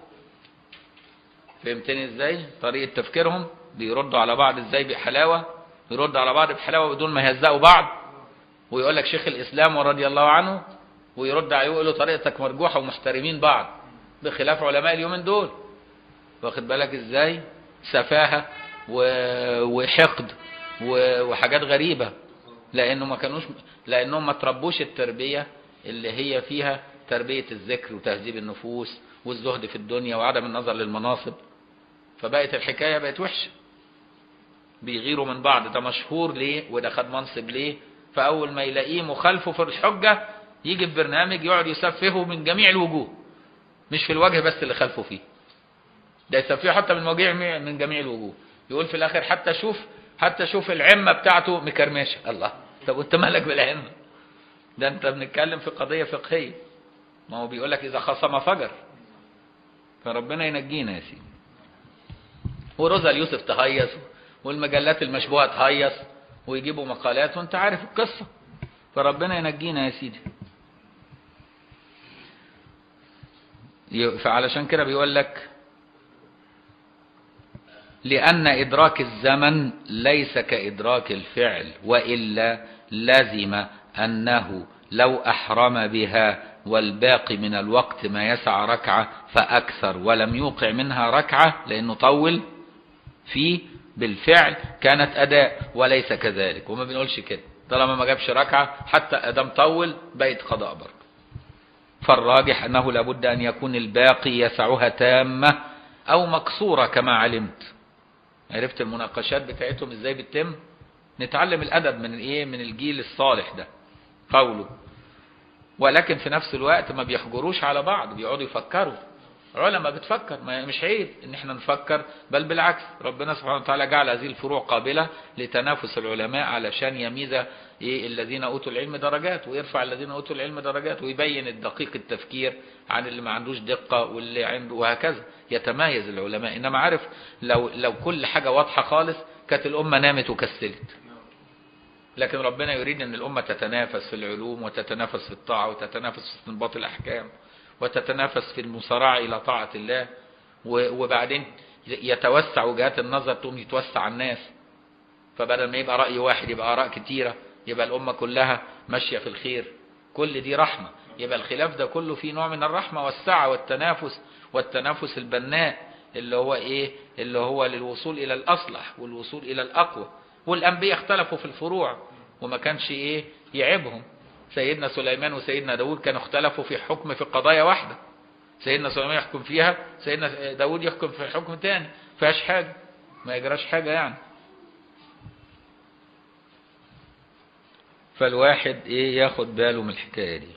فهمتني ازاي طريقه تفكيرهم بيردوا على بعض ازاي بحلاوه يردوا على بعض بحلاوه بدون ما يهزقوا بعض ويقول لك شيخ الاسلام ورضي الله عنه ويرد عليه ويقول له طريقتك مرجوحه ومحترمين بعض بخلاف علماء اليومين دول واخد بالك ازاي سفاهه و- وحقد و- وحاجات غريبه لانه ما كانوش لانهم ما تربوش التربيه اللي هي فيها تربيه الذكر وتهذيب النفوس والزهد في الدنيا وعدم النظر للمناصب فبقت الحكايه بقت وحشه بيغيروا من بعض ده مشهور ليه وده خد منصب ليه فاول ما يلاقيه مخالفه في الحجه يجي في برنامج يقعد يسفهه من جميع الوجوه مش في الوجه بس اللي خالفه فيه ده يسفهه حتى من جميع من جميع الوجوه يقول في الاخر حتى شوف حتى شوف العمه بتاعته مكرمشه الله طب وانت مالك بالعمه ده انت بنتكلم في قضيه فقهيه ما هو بيقول لك اذا خصم فجر فربنا ينجينا يا سيدي وروزا اليوسف تهيص والمجلات المشبوهه تهيص ويجيبوا مقالات وانت عارف القصه فربنا ينجينا يا سيدي ي- فعلشان كده بيقول لك لأن إدراك الزمن ليس كإدراك الفعل وإلا لزم أنه لو أحرم بها والباقي من الوقت ما يسع ركعة فأكثر ولم يوقع منها ركعة لأنه طول فيه بالفعل كانت أداء وليس كذلك وما بنقولش كده طالما ما جابش ركعة حتى أدام طول بقت قضاء برضه فالراجح أنه لابد أن يكون الباقي يسعها تامة أو مكسورة كما علمت عرفت المناقشات بتاعتهم ازاي بتتم نتعلم الادب من ايه من الجيل الصالح ده قوله ولكن في نفس الوقت ما بيحجروش على بعض بيقعدوا يفكروا علماء بتفكر ما مش عيب ان احنا نفكر بل بالعكس ربنا سبحانه وتعالى جعل هذه الفروع قابلة لتنافس العلماء علشان يميز ايه الذين اوتوا العلم درجات ويرفع الذين اوتوا العلم درجات ويبين الدقيق التفكير عن اللي ما عندوش دقة واللي عنده وهكذا يتميز العلماء انما عارف لو لو كل حاجة واضحة خالص كانت الامة نامت وكسلت لكن ربنا يريد ان الامة تتنافس في العلوم وتتنافس في الطاعة وتتنافس في استنباط الاحكام وتتنافس في المصارعة إلى طاعة الله و- وبعدين يتوسع وجهات النظر تقوم يتوسع الناس فبدل ما يبقى رأي واحد يبقى آراء كتيرة يبقى الأمة كلها ماشية في الخير كل دي رحمة يبقى الخلاف ده كله فيه نوع من الرحمة والسعة والتنافس والتنافس البناء اللي هو إيه اللي هو للوصول إلى الأصلح والوصول إلى الأقوى والأنبياء اختلفوا في الفروع وما كانش إيه يعيبهم سيدنا سليمان وسيدنا داود كانوا اختلفوا في حكم في قضايا واحدة سيدنا سليمان يحكم فيها سيدنا داود يحكم في حكم تاني فيهاش حاجة ما يجراش حاجة يعني فالواحد ايه ياخد باله من الحكاية دي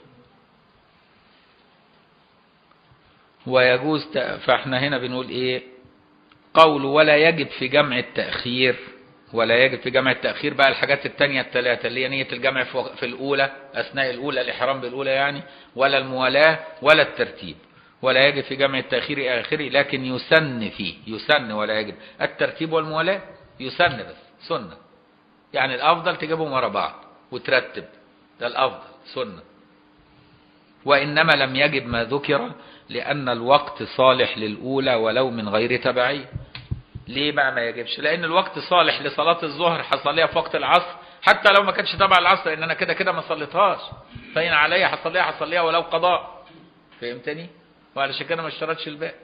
ويجوز ت- فاحنا هنا بنقول ايه قول ولا يجب في جمع التأخير ولا يجب في جمع التأخير بقى الحاجات التانية الثلاثة اللي هي نية الجمع في وق- في الأولى أثناء الأولى الإحرام بالأولى يعني ولا الموالاة ولا الترتيب ولا يجب في جمع التأخير إلى آخره لكن يسن فيه يسن ولا يجب الترتيب والموالاة يسن بس سنة يعني الأفضل تجيبهم ورا بعض وترتب ده الأفضل سنة وإنما لم يجب ما ذكر لأن الوقت صالح للأولى ولو من غير تبعية ليه بقى ما يجبش لأن الوقت صالح لصلاة الظهر حصليها في وقت العصر حتى لو ما كانش تبع العصر لأن أنا كده كده ما صليتهاش فإن عليا حصليها حصليها ولو قضاء فهمتني وعلشان كده ما اشترطش الباقي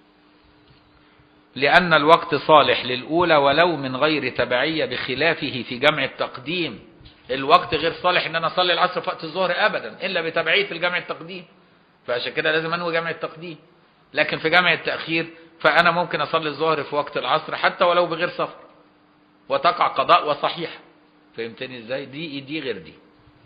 لأن الوقت صالح للأولى ولو من غير تبعية بخلافه في جمع التقديم الوقت غير صالح ان انا اصلي العصر في وقت الظهر ابدا الا بتبعيه الجمع التقديم فعشان كده لازم انوي جمع التقديم لكن في جمع التاخير فانا ممكن اصلي الظهر في وقت العصر حتى ولو بغير سفر وتقع قضاء وصحيح فهمتني ازاي دي دي غير دي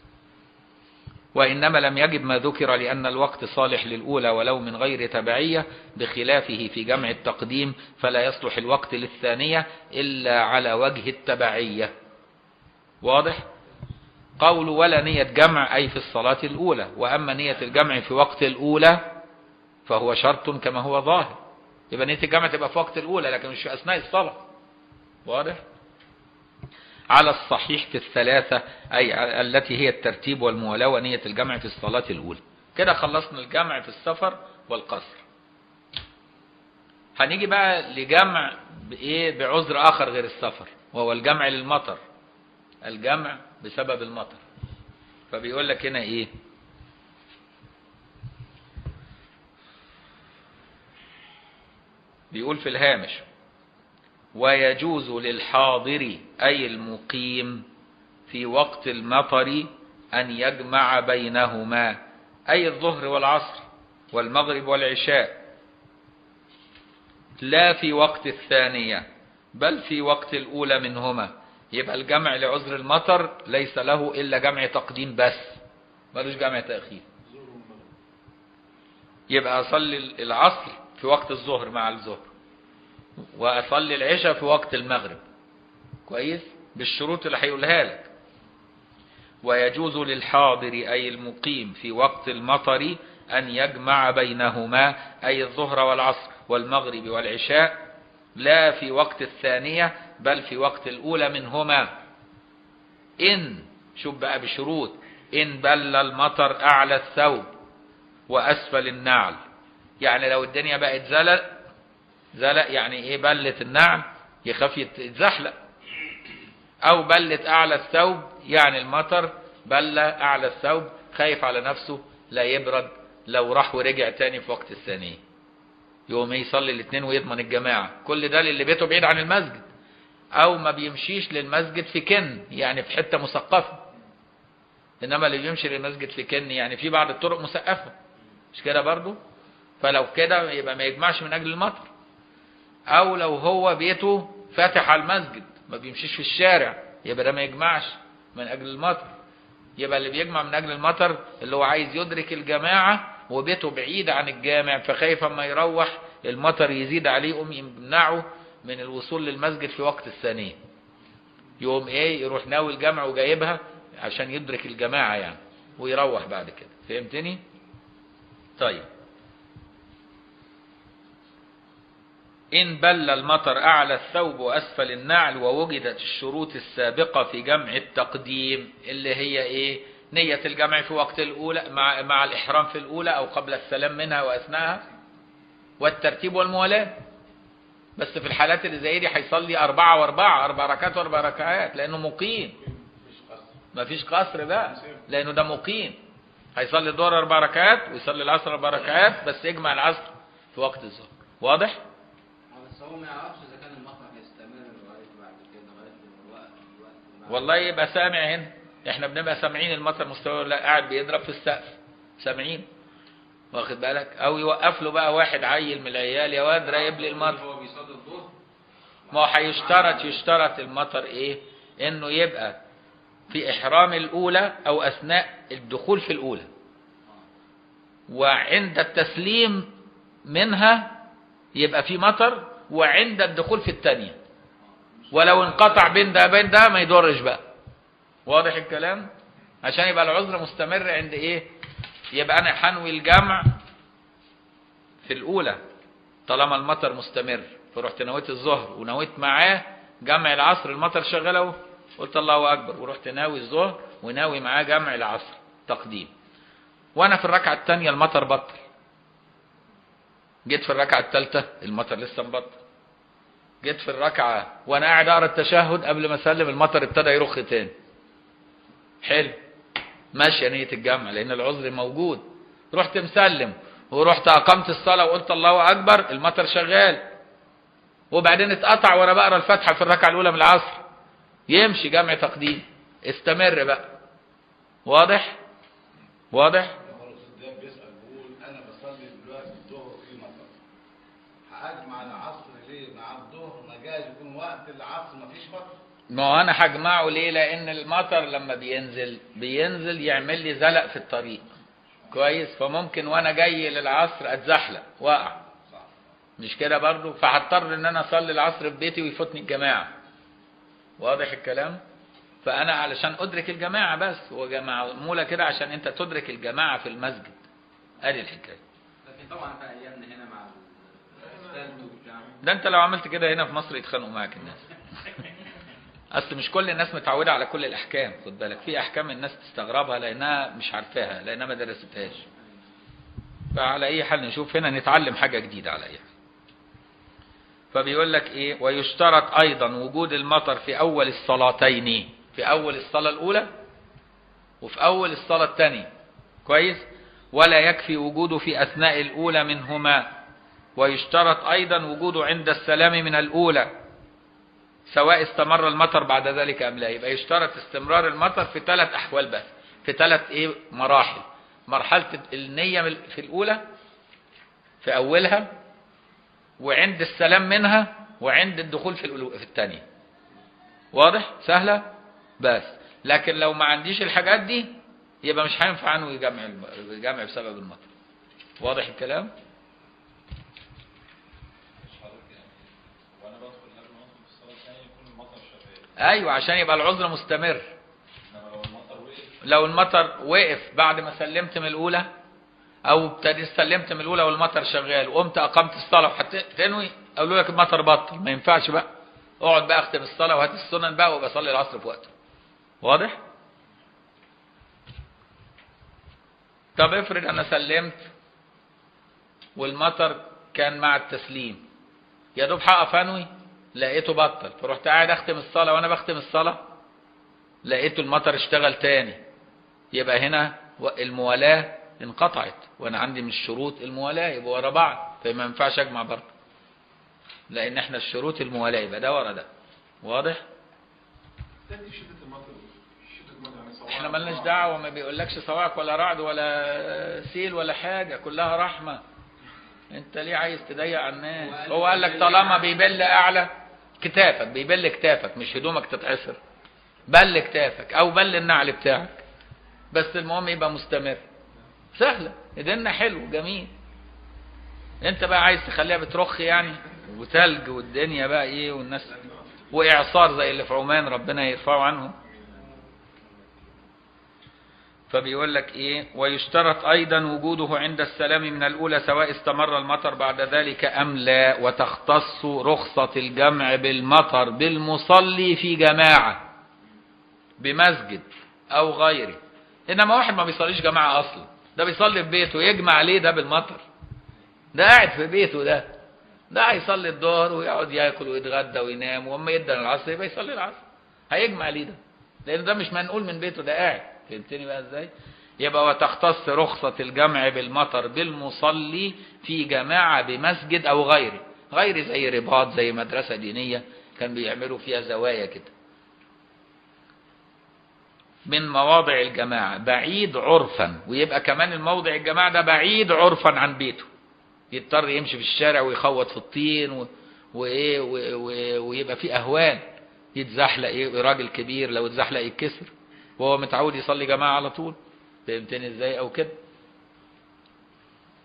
وإنما لم يجب ما ذكر لأن الوقت صالح للأولى ولو من غير تبعية بخلافه في جمع التقديم فلا يصلح الوقت للثانية إلا على وجه التبعية واضح؟ قول ولا نية جمع أي في الصلاة الأولى وأما نية الجمع في وقت الأولى فهو شرط كما هو ظاهر يبقى نية الجمع تبقى في وقت الأولى لكن مش في أثناء الصلاة واضح؟ على الصحيح في الثلاثة أي التي هي الترتيب والموالاة ونية الجمع في الصلاة الأولى كده خلصنا الجمع في السفر والقصر هنيجي بقى لجمع بإيه بعذر آخر غير السفر وهو الجمع للمطر الجمع بسبب المطر فبيقول لك هنا إيه بيقول في الهامش ويجوز للحاضر أي المقيم في وقت المطر أن يجمع بينهما أي الظهر والعصر والمغرب والعشاء لا في وقت الثانية بل في وقت الأولى منهما يبقى الجمع لعذر المطر ليس له إلا جمع تقديم بس ملوش جمع تأخير يبقى أصلي العصر في وقت الظهر مع الظهر واصلي العشاء في وقت المغرب كويس بالشروط اللي هيقولها لك ويجوز للحاضر اي المقيم في وقت المطر ان يجمع بينهما اي الظهر والعصر والمغرب والعشاء لا في وقت الثانيه بل في وقت الاولى منهما ان شوف بقى بشروط ان بل المطر اعلى الثوب واسفل النعل يعني لو الدنيا بقت زلق زلق يعني ايه بلت النعل يخاف يتزحلق او بلت اعلى الثوب يعني المطر بل اعلى الثوب خايف على نفسه لا يبرد لو راح ورجع تاني في وقت الثانية يقوم يصلي الاثنين ويضمن الجماعة كل ده للي بيته بعيد عن المسجد او ما بيمشيش للمسجد في كن يعني في حتة مثقفة انما اللي بيمشي للمسجد في كن يعني في بعض الطرق مسقفة مش كده برضو فلو كده يبقى ما يجمعش من اجل المطر او لو هو بيته فاتح على المسجد ما بيمشيش في الشارع يبقى ده ما يجمعش من اجل المطر يبقى اللي بيجمع من اجل المطر اللي هو عايز يدرك الجماعة وبيته بعيد عن الجامع فخايف اما يروح المطر يزيد عليه يقوم يمنعه من الوصول للمسجد في وقت الثانية يقوم ايه يروح ناوي الجمع وجايبها عشان يدرك الجماعة يعني ويروح بعد كده فهمتني طيب إن بل المطر أعلى الثوب وأسفل النعل ووجدت الشروط السابقة في جمع التقديم اللي هي إيه نية الجمع في وقت الأولى مع, مع الإحرام في الأولى أو قبل السلام منها وأثناءها والترتيب والموالاة بس في الحالات اللي زي دي هيصلي أربعة وأربعة أربع ركعات وأربع ركعات لأنه مقيم مفيش قصر بقى لأنه ده مقيم هيصلي الظهر أربع ركعات ويصلي العصر أربع ركعات بس يجمع العصر في وقت الظهر واضح؟ آه، بس هو ما يعرفش اذا كان المطر هيستمر لغايه بعد كده لغايه الوقت الوقت والله يبقى سامع هنا احنا بنبقى سامعين المطر مستوى لا قاعد بيضرب في السقف سامعين واخد بالك او يوقف له بقى واحد عيل من العيال يا واد راقب لي المطر هو بيصلي الظهر ما هو هيشترط يشترط المطر ايه انه يبقى في احرام الاولى او اثناء الدخول في الاولى وعند التسليم منها يبقى في مطر وعند الدخول في الثانيه مش ولو انقطع بين ده بين ده ما يضرش بقى واضح الكلام عشان يبقى العذر مستمر عند ايه يبقى انا حنوي الجمع في الاولى طالما المطر مستمر فرحت نويت الظهر ونويت معاه جمع العصر المطر شغال اهو قلت الله اكبر ورحت ناوي الظهر وناوي معاه جمع العصر تقديم وانا في الركعه الثانيه المطر بطل جيت في الركعه الثالثه المطر لسه مبطل جيت في الركعه وانا قاعد اقرا التشهد قبل ما اسلم المطر ابتدى يرخ تاني حلو ماشيه نيه الجمع لان العذر موجود رحت مسلم ورحت اقمت الصلاه وقلت الله اكبر المطر شغال وبعدين اتقطع وانا بقرا الفاتحه في الركعه الاولى من العصر يمشي جمع تقديم استمر بقى واضح واضح هو الاستاذ ده بيسال بيقول انا بصلي دلوقتي الظهر في مطر هاجمع العصر ليه مع الظهر ما جاي يكون وقت العصر ما فيش مطر ما هو انا هجمعه ليه لان المطر لما بينزل بينزل يعمل لي زلق في الطريق كويس فممكن وانا جاي للعصر اتزحلق واقع صح مش كده برضو فهضطر ان انا اصلي العصر في بيتي ويفوتني الجماعه واضح الكلام فانا علشان ادرك الجماعه بس هو معموله كده عشان انت تدرك الجماعه في المسجد ادي الحكايه لكن طبعا في ايامنا هنا مع الاسفلت وبتاع ده انت لو عملت كده هنا في مصر يتخانقوا معاك الناس اصل مش كل الناس متعوده على كل الاحكام خد بالك في احكام الناس تستغربها لانها مش عارفاها لانها ما درستهاش فعلى اي حال نشوف هنا نتعلم حاجه جديده على اي حال فبيقول لك ايه ويشترط ايضا وجود المطر في اول الصلاتين في اول الصلاه الاولى وفي اول الصلاه الثانيه كويس ولا يكفي وجوده في اثناء الاولى منهما ويشترط ايضا وجوده عند السلام من الاولى سواء استمر المطر بعد ذلك ام لا يبقى يشترط استمرار المطر في ثلاث احوال بس في ثلاث ايه مراحل مرحله النيه من- في الاولى في اولها وعند السلام منها وعند الدخول في الأولو- في الثانيه واضح سهله بس لكن لو ما عنديش الحاجات دي يبقى مش هينفع عنه يجمع الم- يجمع بسبب المطر واضح الكلام وانا بدخل قبل ما ادخل في الصلاه الثانيه يكون المطر شغال ايوه عشان يبقى العذر مستمر انما لو المطر وقف لو المطر وقف بعد ما سلمت من الاولى او ابتديت سلمت من الاولى والمطر شغال وقمت اقمت الصلاه وحطيت تنوي قالوا لك المطر بطل ما ينفعش بقى اقعد بقى اختم الصلاه وهات السنن بقى وابقى اصلي العصر في وقته واضح طب افرض انا سلمت والمطر كان مع التسليم يا دوب هقف انوي لقيته بطل فرحت قاعد اختم الصلاه وانا بختم الصلاه لقيته المطر اشتغل تاني يبقى هنا و- الموالاة انقطعت وانا عندي من الشروط الموالاة يبقى ورا بعض فما ينفعش اجمع برضه لان احنا الشروط الموالاة يبقى ده ورا ده واضح تدي شده المطر شده المطر يعني صواعق احنا ملناش دعوة ما بيقولكش صواعق ولا رعد ولا سيل ولا حاجة كلها رحمة انت ليه عايز تضيق على الناس هو قال لك طالما بيبل اعلى كتافك بيبل كتافك مش هدومك تتعسر بل كتافك او بل النعل بتاعك بس المهم يبقى مستمر سهلة ايدينا حلو جميل انت بقى عايز تخليها بترخ يعني وتلج والدنيا بقى ايه والناس واعصار زي اللي في عمان ربنا يرفعه عنهم فبيقول لك ايه ويشترط ايضا وجوده عند السلام من الاولى سواء استمر المطر بعد ذلك ام لا وتختص رخصة الجمع بالمطر بالمصلي في جماعة بمسجد او غيره انما واحد ما بيصليش جماعة اصلا ده بيصلي في بيته يجمع عليه ده بالمطر ده قاعد في بيته ده ده هيصلي الظهر ويقعد ياكل ويتغدى وينام واما يدن العصر يبقى يصلي العصر هيجمع ليه ده لان ده مش منقول من بيته ده قاعد فهمتني بقى ازاي يبقى وتختص رخصة الجمع بالمطر بالمصلي في جماعة بمسجد او غيره غير زي رباط زي مدرسة دينية كان بيعملوا فيها زوايا كده من مواضع الجماعة بعيد عرفا ويبقى كمان الموضع الجماعة ده بعيد عرفا عن بيته يضطر يمشي في الشارع ويخوط في الطين و... وايه و... و... ويبقى في اهوال يتزحلق ايه راجل كبير لو اتزحلق يتكسر وهو متعود يصلي جماعة على طول فهمتني ازاي او كده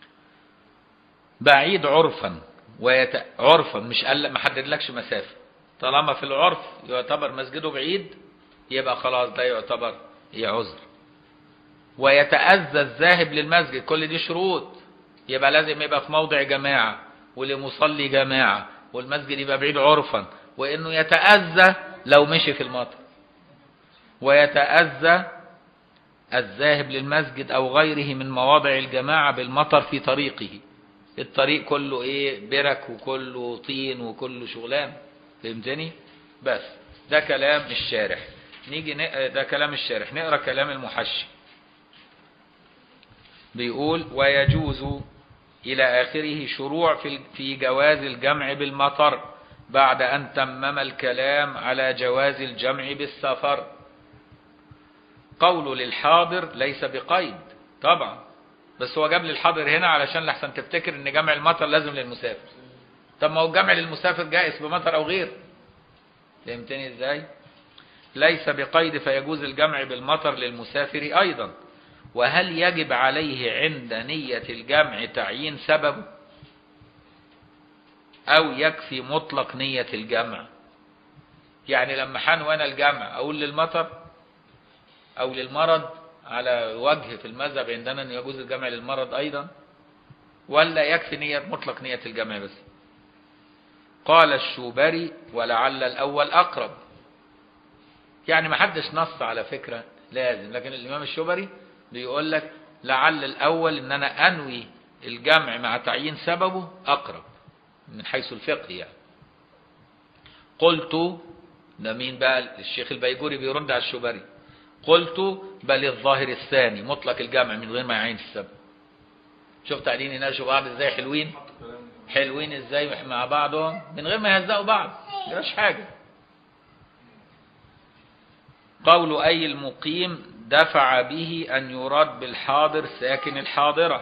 بعيد عرفا ويت... عرفا مش قال ما حددلكش مسافة طالما في العرف يعتبر مسجده بعيد يبقى خلاص ده يعتبر هي عذر ويتأذى الذاهب للمسجد كل دي شروط يبقى لازم يبقى في موضع جماعة ولمصلي جماعة والمسجد يبقى بعيد عرفا وانه يتأذى لو مشي في المطر ويتأذى الذاهب للمسجد او غيره من مواضع الجماعة بالمطر في طريقه الطريق كله ايه برك وكله طين وكله شغلان فهمتني بس ده كلام الشارح نيجي نق... ده كلام الشارح نقرا كلام المحشي بيقول ويجوز إلى آخره شروع في في جواز الجمع بالمطر بعد أن تمم الكلام على جواز الجمع بالسفر قول للحاضر ليس بقيد طبعا بس هو جاب للحاضر هنا علشان لحسن تفتكر ان جمع المطر لازم للمسافر طب ما هو الجمع للمسافر جائز بمطر او غير فهمتني ازاي ليس بقيد فيجوز الجمع بالمطر للمسافر ايضا وهل يجب عليه عند نية الجمع تعيين سببه او يكفي مطلق نية الجمع يعني لما حنو انا الجمع اقول للمطر او للمرض على وجه في المذهب عندنا ان يجوز الجمع للمرض ايضا ولا يكفي نية مطلق نية الجمع بس قال الشوبري ولعل الاول اقرب يعني ما حدش نص على فكرة لازم لكن الامام الشوبري بيقول لك لعل الاول ان انا انوي الجمع مع تعيين سببه اقرب من حيث الفقه يعني قلت ده مين بقى الشيخ البيجوري بيرد على الشوبري قلت بل الظاهر الثاني مطلق الجمع من غير ما يعين السبب شفت قاعدين يناقشوا بعض ازاي حلوين حلوين ازاي مع بعضهم من غير ما يهزقوا بعض مش حاجه قول أي المقيم دفع به أن يراد بالحاضر ساكن الحاضرة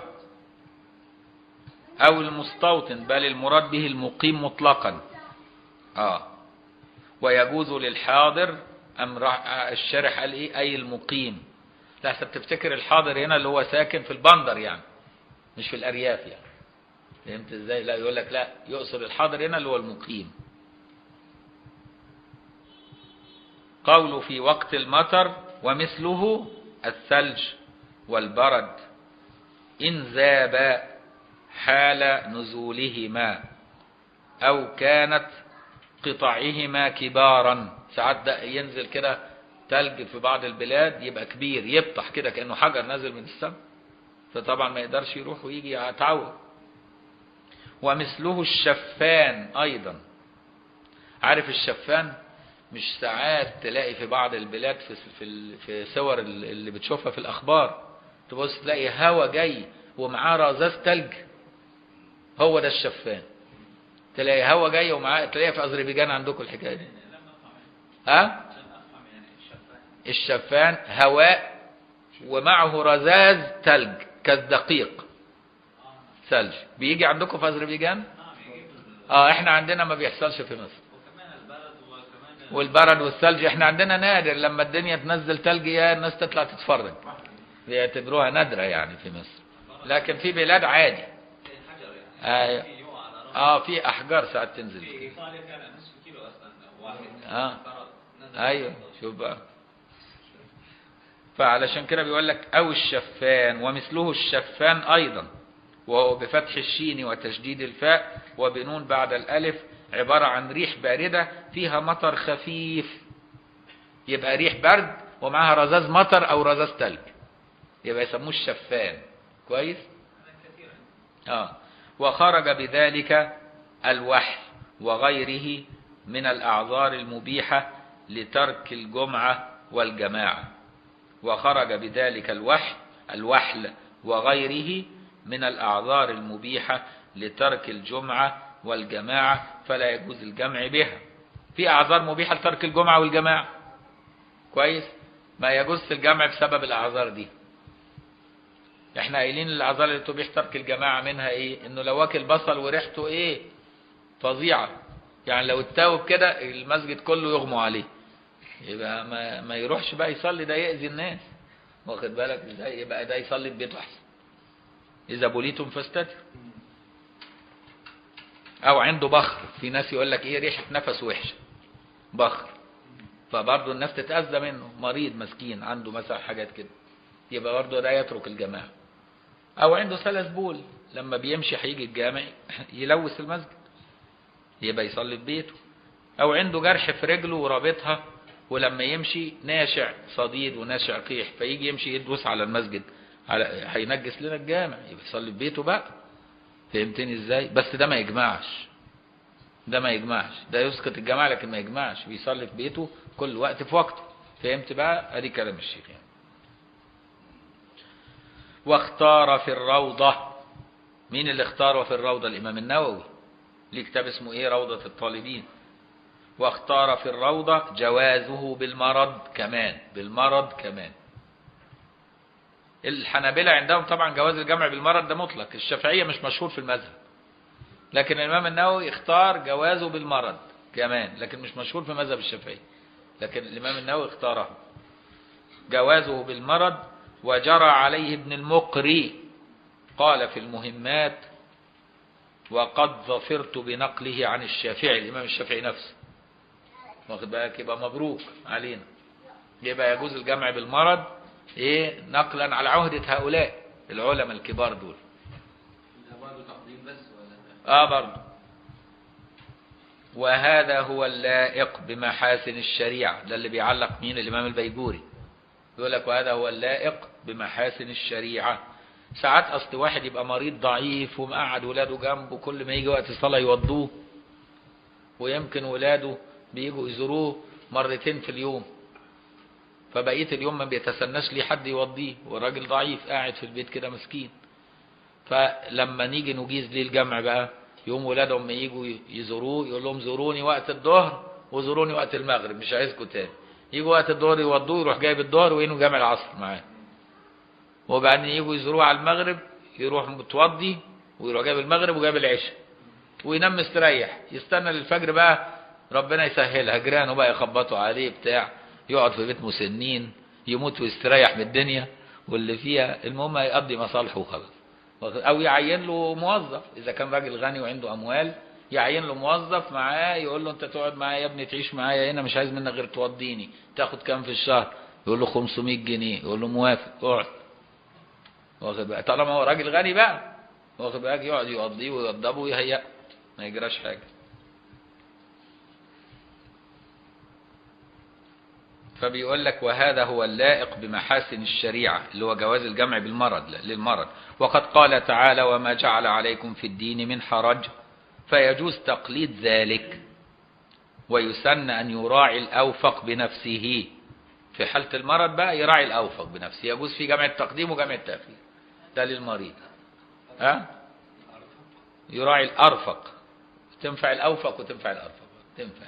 أو المستوطن بل المراد به المقيم مطلقا آه ويجوز للحاضر أم الشارح قال إيه أي المقيم لحسن تفتكر الحاضر هنا اللي هو ساكن في البندر يعني مش في الأرياف يعني فهمت ازاي لا يقول لك لا يقصد الحاضر هنا اللي هو المقيم قول في وقت المطر ومثله الثلج والبرد إن ذاب حال نزولهما أو كانت قطعهما كبارا ساعات ده ينزل كده تلج في بعض البلاد يبقى كبير يبطح كده كأنه حجر نازل من السماء فطبعا ما يقدرش يروح ويجي يتعود ومثله الشفان أيضا عارف الشفان مش ساعات تلاقي في بعض البلاد في في في صور اللي بتشوفها في الاخبار تبص تلاقي هوا جاي ومعاه رذاذ ثلج هو ده الشفان تلاقي هوا جاي ومعاه تلاقيها في اذربيجان عندكم الحكايه دي ها الشفان هواء ومعه رذاذ ثلج كالدقيق ثلج بيجي عندكم في اذربيجان اه احنا عندنا ما بيحصلش في مصر والبرد والثلج احنا عندنا نادر لما الدنيا تنزل ثلج يا الناس تطلع تتفرج بيعتبروها نادرة يعني في مصر لكن في بلاد عادي آه, اه في احجار ساعات تنزل في ايطاليا كان نصف كيلو اصلا واحد آه. برد نزل ايوه برد. شوف بقى فعلشان كده بيقول لك او الشفان ومثله الشفان ايضا وهو بفتح الشين وتشديد الفاء وبنون بعد الالف عبارة عن ريح باردة فيها مطر خفيف يبقى ريح برد ومعها رذاذ مطر او رذاذ ثلج يبقى يسموه الشفان كويس اه وخرج بذلك الوحل وغيره من الاعذار المبيحة لترك الجمعة والجماعة وخرج بذلك الوحل الوحل وغيره من الأعذار المبيحة لترك الجمعة والجماعة فلا يجوز الجمع بها في أعذار مبيحة لترك الجمعة والجماعة كويس ما يجوز الجمع بسبب الأعذار دي احنا قايلين الأعذار اللي تبيح ترك الجماعة منها ايه انه لو واكل بصل وريحته ايه فظيعة يعني لو اتاوب كده المسجد كله يغمى عليه يبقى ما, ما يروحش بقى يصلي ده يأذي الناس واخد بالك ازاي يبقى ده يصلي في بيته احسن اذا بليتم فاستتروا او عنده بخر في ناس يقول لك ايه ريحه نفس وحشه بخر فبرضه الناس تتأذى منه مريض مسكين عنده مثلا حاجات كده يبقى برضه ده يترك الجماعة أو عنده سلس بول لما بيمشي هيجي الجامع يلوث المسجد يبقى يصلي في بيته أو عنده جرح في رجله ورابطها ولما يمشي ناشع صديد وناشع قيح فيجي يمشي يدوس على المسجد على هينجس لنا الجامع يبقى يصلي في بيته بقى فهمتني ازاي بس ده ما يجمعش ده ما يجمعش ده يسقط الجماعة لكن ما يجمعش بيصلي في بيته كل وقت في وقته فهمت بقى ادي كلام الشيخ يعني واختار في الروضة مين اللي اختاره في الروضة الامام النووي ليه كتاب اسمه ايه روضة الطالبين واختار في الروضة جوازه بالمرض كمان بالمرض كمان الحنابلة عندهم طبعا جواز الجمع بالمرض ده مطلق الشافعية مش مشهور في المذهب لكن الإمام النووي اختار جوازه بالمرض كمان لكن مش مشهور في مذهب الشافعي لكن الإمام النووي اختاره جوازه بالمرض وجرى عليه ابن المقري قال في المهمات وقد ظفرت بنقله عن الشافعي الإمام الشافعي نفسه واخد بالك يبقى مبروك علينا يبقى يجوز الجمع بالمرض ايه نقلا على عهدة هؤلاء العلماء الكبار دول ده برضه تقديم بس ولا اه برضه وهذا هو اللائق بمحاسن الشريعة ده اللي بيعلق مين الإمام البيجوري يقول لك وهذا هو اللائق بمحاسن الشريعة ساعات أصل واحد يبقى مريض ضعيف ومقعد ولاده جنبه كل ما يجي وقت الصلاة يوضوه ويمكن ولاده بيجوا يزوروه مرتين في اليوم فبقية اليوم ما بيتسناش ليه حد يوضيه والراجل ضعيف قاعد في البيت كده مسكين فلما نيجي نجيز ليه الجمع بقى يوم ولادهم لما يجوا يزوروه يقول لهم زوروني وقت الظهر وزوروني وقت المغرب مش عايزكم تاني يجوا وقت الظهر يوضوه يروح جايب الظهر وينوا جامع العصر معاه وبعدين يجوا يزوروه على المغرب يروح متوضي ويروح جايب المغرب وجايب العشاء وينام مستريح يستنى للفجر بقى ربنا يسهلها جيرانه بقى يخبطوا عليه بتاع يقعد في بيت مسنين يموت ويستريح من الدنيا واللي فيها المهم يقضي مصالحه وخلاص او يعين له موظف اذا كان راجل غني وعنده اموال يعين له موظف معاه يقول له انت تقعد معايا يا ابني تعيش معايا هنا مش عايز منك غير توضيني تاخد كام في الشهر يقول له 500 جنيه يقول له موافق اقعد واخد بقى طالما هو راجل غني بقى واخد بالك يقعد يقضيه ويوضبه ويهيئ ما يجراش حاجه فبيقول لك وهذا هو اللائق بمحاسن الشريعة اللي هو جواز الجمع بالمرض للمرض وقد قال تعالى وما جعل عليكم في الدين من حرج فيجوز تقليد ذلك ويسن أن يراعي الأوفق بنفسه في حالة المرض بقى يراعي الأوفق بنفسه يجوز في جمع التقديم وجمع التأخير ده للمريض ها يراعي الأرفق تنفع الأوفق وتنفع الأرفق تنفع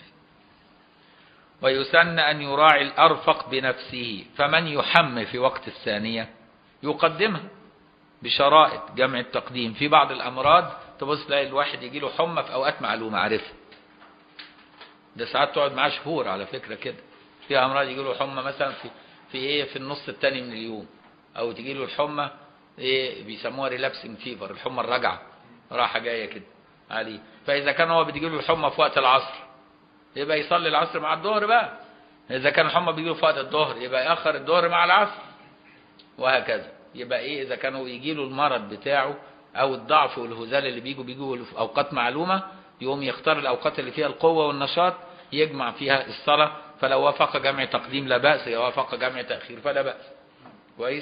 ويسن أن يراعي الأرفق بنفسه فمن يحم في وقت الثانية يقدمها بشرائط جمع التقديم في بعض الأمراض تبص تلاقي الواحد يجي له حمى في أوقات معلومة عارفها ده ساعات تقعد معاه شهور على فكرة كده في أمراض يجي له حمى مثلا في في إيه في النص الثاني من اليوم أو تجي له الحمى إيه بيسموها ريلابسنج فيفر الحمى الراجعة راحة جاية كده عليه فإذا كان هو بتجي له الحمى في وقت العصر يبقى يصلي العصر مع الظهر بقى إذا كان الحمى بيجي له في وقت الظهر يبقى يأخر الظهر مع العصر وهكذا يبقى إيه إذا كانوا يجي له المرض بتاعه أو الضعف والهزال اللي بيجوا بيجوا في أوقات معلومة يقوم يختار الأوقات اللي فيها القوة والنشاط يجمع فيها الصلاة فلو وافق جمع تقديم لا بأس لو وافق جمع تأخير فلا بأس كويس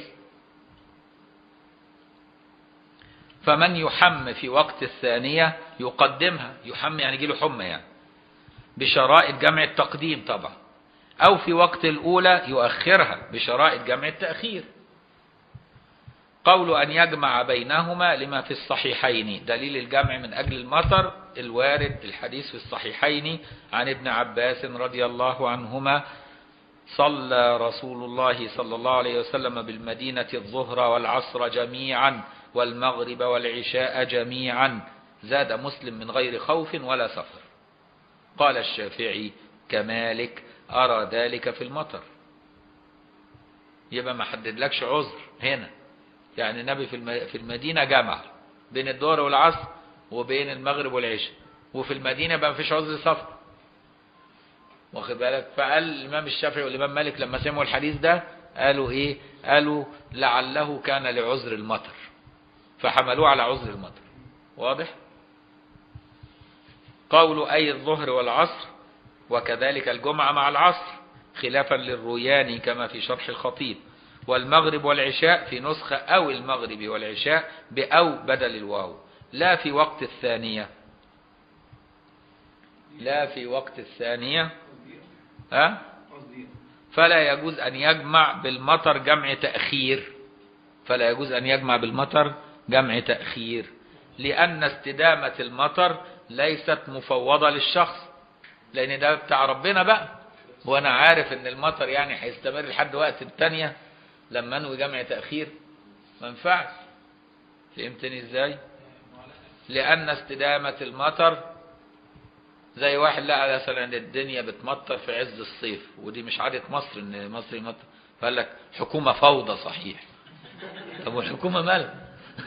فمن يحم في وقت الثانية يقدمها يحم يعني يجي له حمى يعني بشرائط جمع التقديم طبعا أو في وقت الأولى يؤخرها بشرائط جمع التأخير قول أن يجمع بينهما لما في الصحيحين دليل الجمع من أجل المطر الوارد الحديث في الصحيحين عن ابن عباس رضي الله عنهما صلى رسول الله صلى الله عليه وسلم بالمدينة الظهر والعصر جميعا والمغرب والعشاء جميعا زاد مسلم من غير خوف ولا سفر قال الشافعي كمالك أرى ذلك في المطر يبقى ما حددلكش عذر هنا يعني النبي في في المدينة جمع بين الظهر والعصر وبين المغرب والعشاء وفي المدينة بقى ما فيش عذر سفر واخد بالك فقال الامام الشافعي والامام مالك لما سمعوا الحديث ده قالوا ايه قالوا لعله كان لعذر المطر فحملوه على عذر المطر واضح قول أي الظهر والعصر وكذلك الجمعة مع العصر خلافا للروياني كما في شرح الخطيب والمغرب والعشاء في نسخة أو المغرب والعشاء بأو بدل الواو لا في وقت الثانية لا في وقت الثانية ها فلا يجوز أن يجمع بالمطر جمع تأخير فلا يجوز أن يجمع بالمطر جمع تأخير لأن استدامة المطر ليست مفوضة للشخص لأن ده بتاع ربنا بقى وأنا عارف إن المطر يعني هيستمر لحد وقت التانية لما أنوي جمع تأخير ما ينفعش فهمتني إزاي؟ لأن استدامة المطر زي واحد لقى مثلا ان الدنيا بتمطر في عز الصيف ودي مش عادة مصر ان مصر يمطر فقال لك حكومة فوضى صحيح طب والحكومة مالها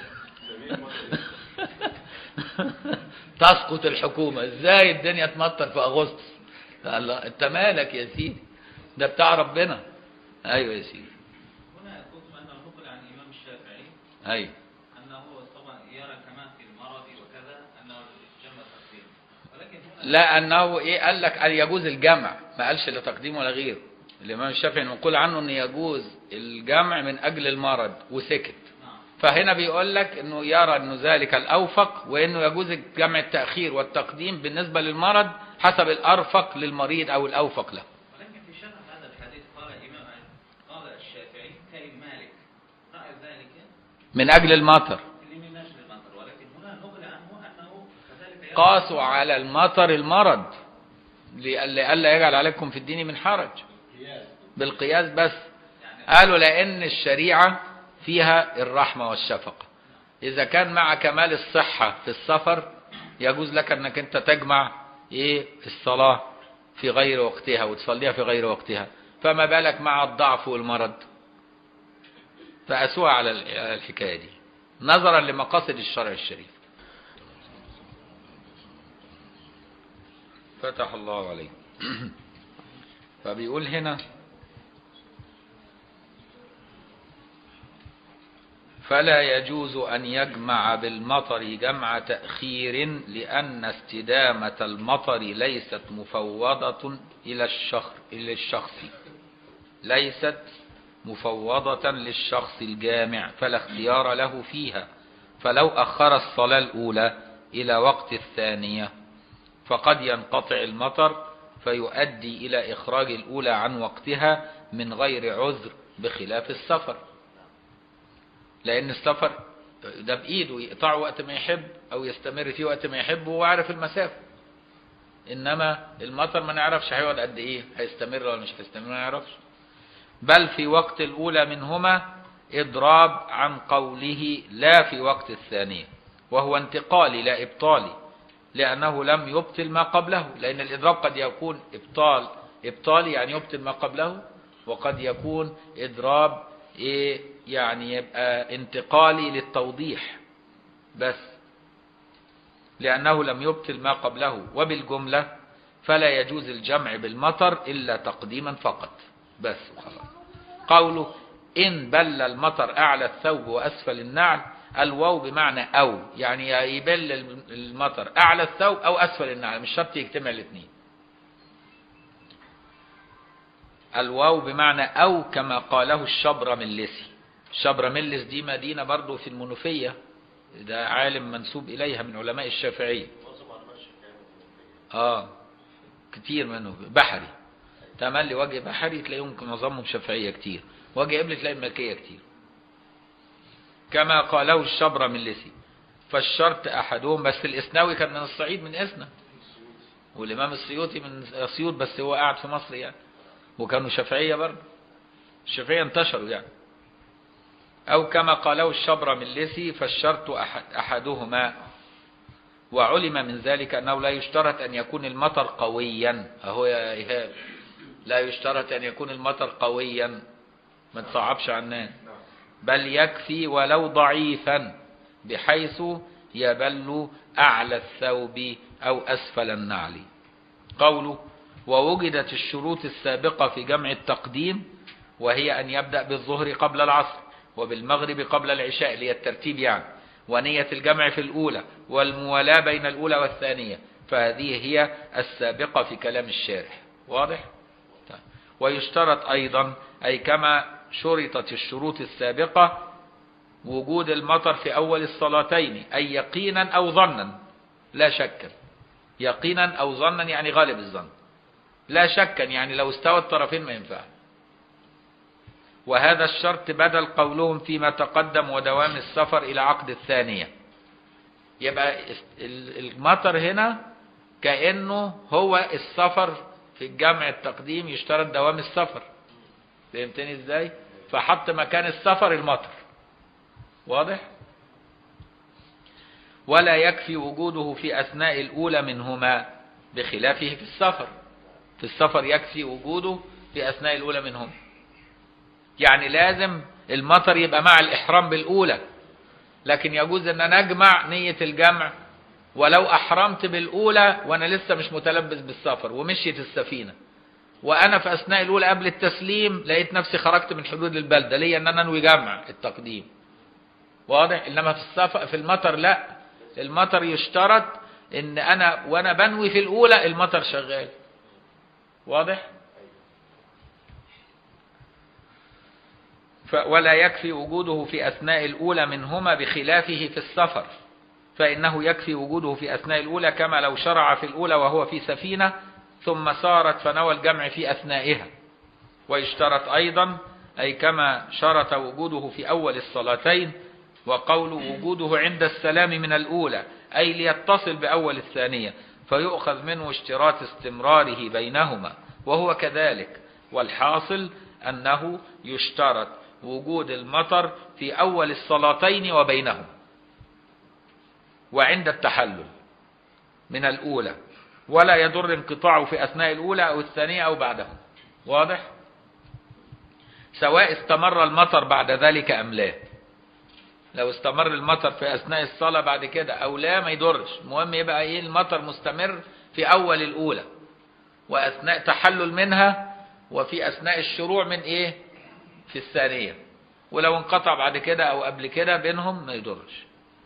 تسقط الحكومة ازاي الدنيا تمطر في اغسطس الله انت مالك يا سيدي ده بتاع ربنا ايوه يا سيدي هنا يقول أنه نقل عن الإمام الشافعي ايوه أنه طبعا يرى كمان في المرض وكذا أنه جمع تقديم ولكن هنا لا انه ايه قال لك ان يجوز الجمع ما قالش لا تقديم ولا غيره الامام الشافعي نقول عنه ان يجوز الجمع من اجل المرض وسكت نعم فهنا بيقول لك انه يرى انه ذلك الأوفق وانه يجوز جمع التأخير والتقديم بالنسبة للمرض حسب الأرفق للمريض او الأوفق له ولكن في شرح هذا الحديث قال الإمام قال الشافعي كريم مالك رأى ذلك من أجل المطر اللي من أجل المطر ولكن هنا نقل عنه أنه كذلك يرى قاسوا على المطر المرض لئلا يجعل عليكم في الدين من حرج بالقياس بس قالوا لأن الشريعة فيها الرحمة والشفقة إذا كان مع كمال الصحة في السفر يجوز لك أنك أنت تجمع إيه الصلاة في غير وقتها وتصليها في غير وقتها فما بالك مع الضعف والمرض فأسوأ على الحكاية دي نظرا لمقاصد الشرع الشريف فتح الله عليه فبيقول هنا فلا يجوز أن يجمع بالمطر جمع تأخير لأن استدامة المطر ليست مفوضة إلى الشخص إلى الشخص ليست مفوضة للشخص الجامع فلا اختيار له فيها فلو أخر الصلاة الأولى إلى وقت الثانية فقد ينقطع المطر فيؤدي إلى إخراج الأولى عن وقتها من غير عذر بخلاف السفر لأن السفر ده بإيده يقطعه وقت ما يحب أو يستمر فيه وقت ما يحب وهو عارف المسافة إنما المطر ما نعرفش هيقعد قد إيه هيستمر ولا مش هيستمر ما نعرفش بل في وقت الأولى منهما إضراب عن قوله لا في وقت الثانية وهو انتقالي لا إبطالي لأنه لم يبطل ما قبله لأن الإضراب قد يكون إبطال إبطالي يعني يبطل ما قبله وقد يكون إضراب إيه يعني يبقى انتقالي للتوضيح بس لأنه لم يبطل ما قبله وبالجملة فلا يجوز الجمع بالمطر إلا تقديما فقط بس وخلاص قوله إن بل المطر أعلى الثوب وأسفل النعل الواو بمعنى أو يعني يبل المطر أعلى الثوب أو أسفل النعل مش شرط يجتمع الاثنين الواو بمعنى أو كما قاله الشبر ملسي الشبر ملس دي مدينة برضو في المنوفية ده عالم منسوب إليها من علماء الشافعية آه كتير منه بحري تملي وجه بحري تلاقيهم معظمهم شافعية كتير وجه قبل تلاقي ملكية كتير كما قاله الشبر ملسي فالشرط أحدهم بس الإسناوي كان من الصعيد من إسنا والإمام السيوطي من أسيوط بس هو قاعد في مصر يعني وكانوا شافعية برضه الشافعية انتشروا يعني أو كما قاله الشبر ملسي فالشرط أحد أحدهما وعلم من ذلك أنه لا يشترط أن يكون المطر قويا أهو يا إيهاب لا يشترط أن يكون المطر قويا ما تصعبش على الناس بل يكفي ولو ضعيفا بحيث يبل أعلى الثوب أو أسفل النعل قوله ووجدت الشروط السابقة في جمع التقديم وهي أن يبدأ بالظهر قبل العصر وبالمغرب قبل العشاء اللي هي الترتيب يعني ونية الجمع في الأولى والموالاة بين الأولى والثانية فهذه هي السابقة في كلام الشارح واضح؟ طيب. ويشترط أيضا أي كما شرطت الشروط السابقة وجود المطر في أول الصلاتين أي يقينا أو ظنا لا شكا يقينا أو ظنا يعني غالب الظن لا شكا يعني لو استوى الطرفين ما ينفع وهذا الشرط بدل قولهم فيما تقدم ودوام السفر إلى عقد الثانية يبقى المطر هنا كأنه هو السفر في الجمع التقديم يشترط دوام السفر فهمتني ازاي فحط مكان السفر المطر واضح ولا يكفي وجوده في أثناء الأولى منهما بخلافه في السفر في السفر يكفي وجوده في أثناء الأولى منهما يعني لازم المطر يبقى مع الإحرام بالأولى لكن يجوز أن أنا أجمع نية الجمع ولو أحرمت بالأولى وأنا لسه مش متلبس بالسفر ومشيت السفينة وأنا في أثناء الأولى قبل التسليم لقيت نفسي خرجت من حدود البلدة ليا أن أنا أنوي جمع التقديم واضح إنما في السفر في المطر لا المطر يشترط إن أنا وأنا بنوي في الأولى المطر شغال واضح ف ولا يكفي وجوده في أثناء الأولى منهما بخلافه في السفر فإنه يكفي وجوده في أثناء الأولى كما لو شرع في الأولى وهو في سفينة ثم سارت فنوى الجمع في أثنائها ويشترط أيضا أي كما شرط وجوده في أول الصلاتين وقول وجوده عند السلام من الأولى أي ليتصل بأول الثانية فيؤخذ منه اشتراط استمراره بينهما وهو كذلك والحاصل أنه يشترط وجود المطر في أول الصلاتين وبينهم وعند التحلل من الأولى ولا يضر انقطاعه في أثناء الأولى أو الثانية أو بعدهم واضح؟ سواء استمر المطر بعد ذلك أم لا لو استمر المطر في أثناء الصلاة بعد كده أو لا ما يضرش المهم يبقى إيه المطر مستمر في أول الأولى وأثناء تحلل منها وفي أثناء الشروع من إيه في الثانية ولو انقطع بعد كده أو قبل كده بينهم ما يضرش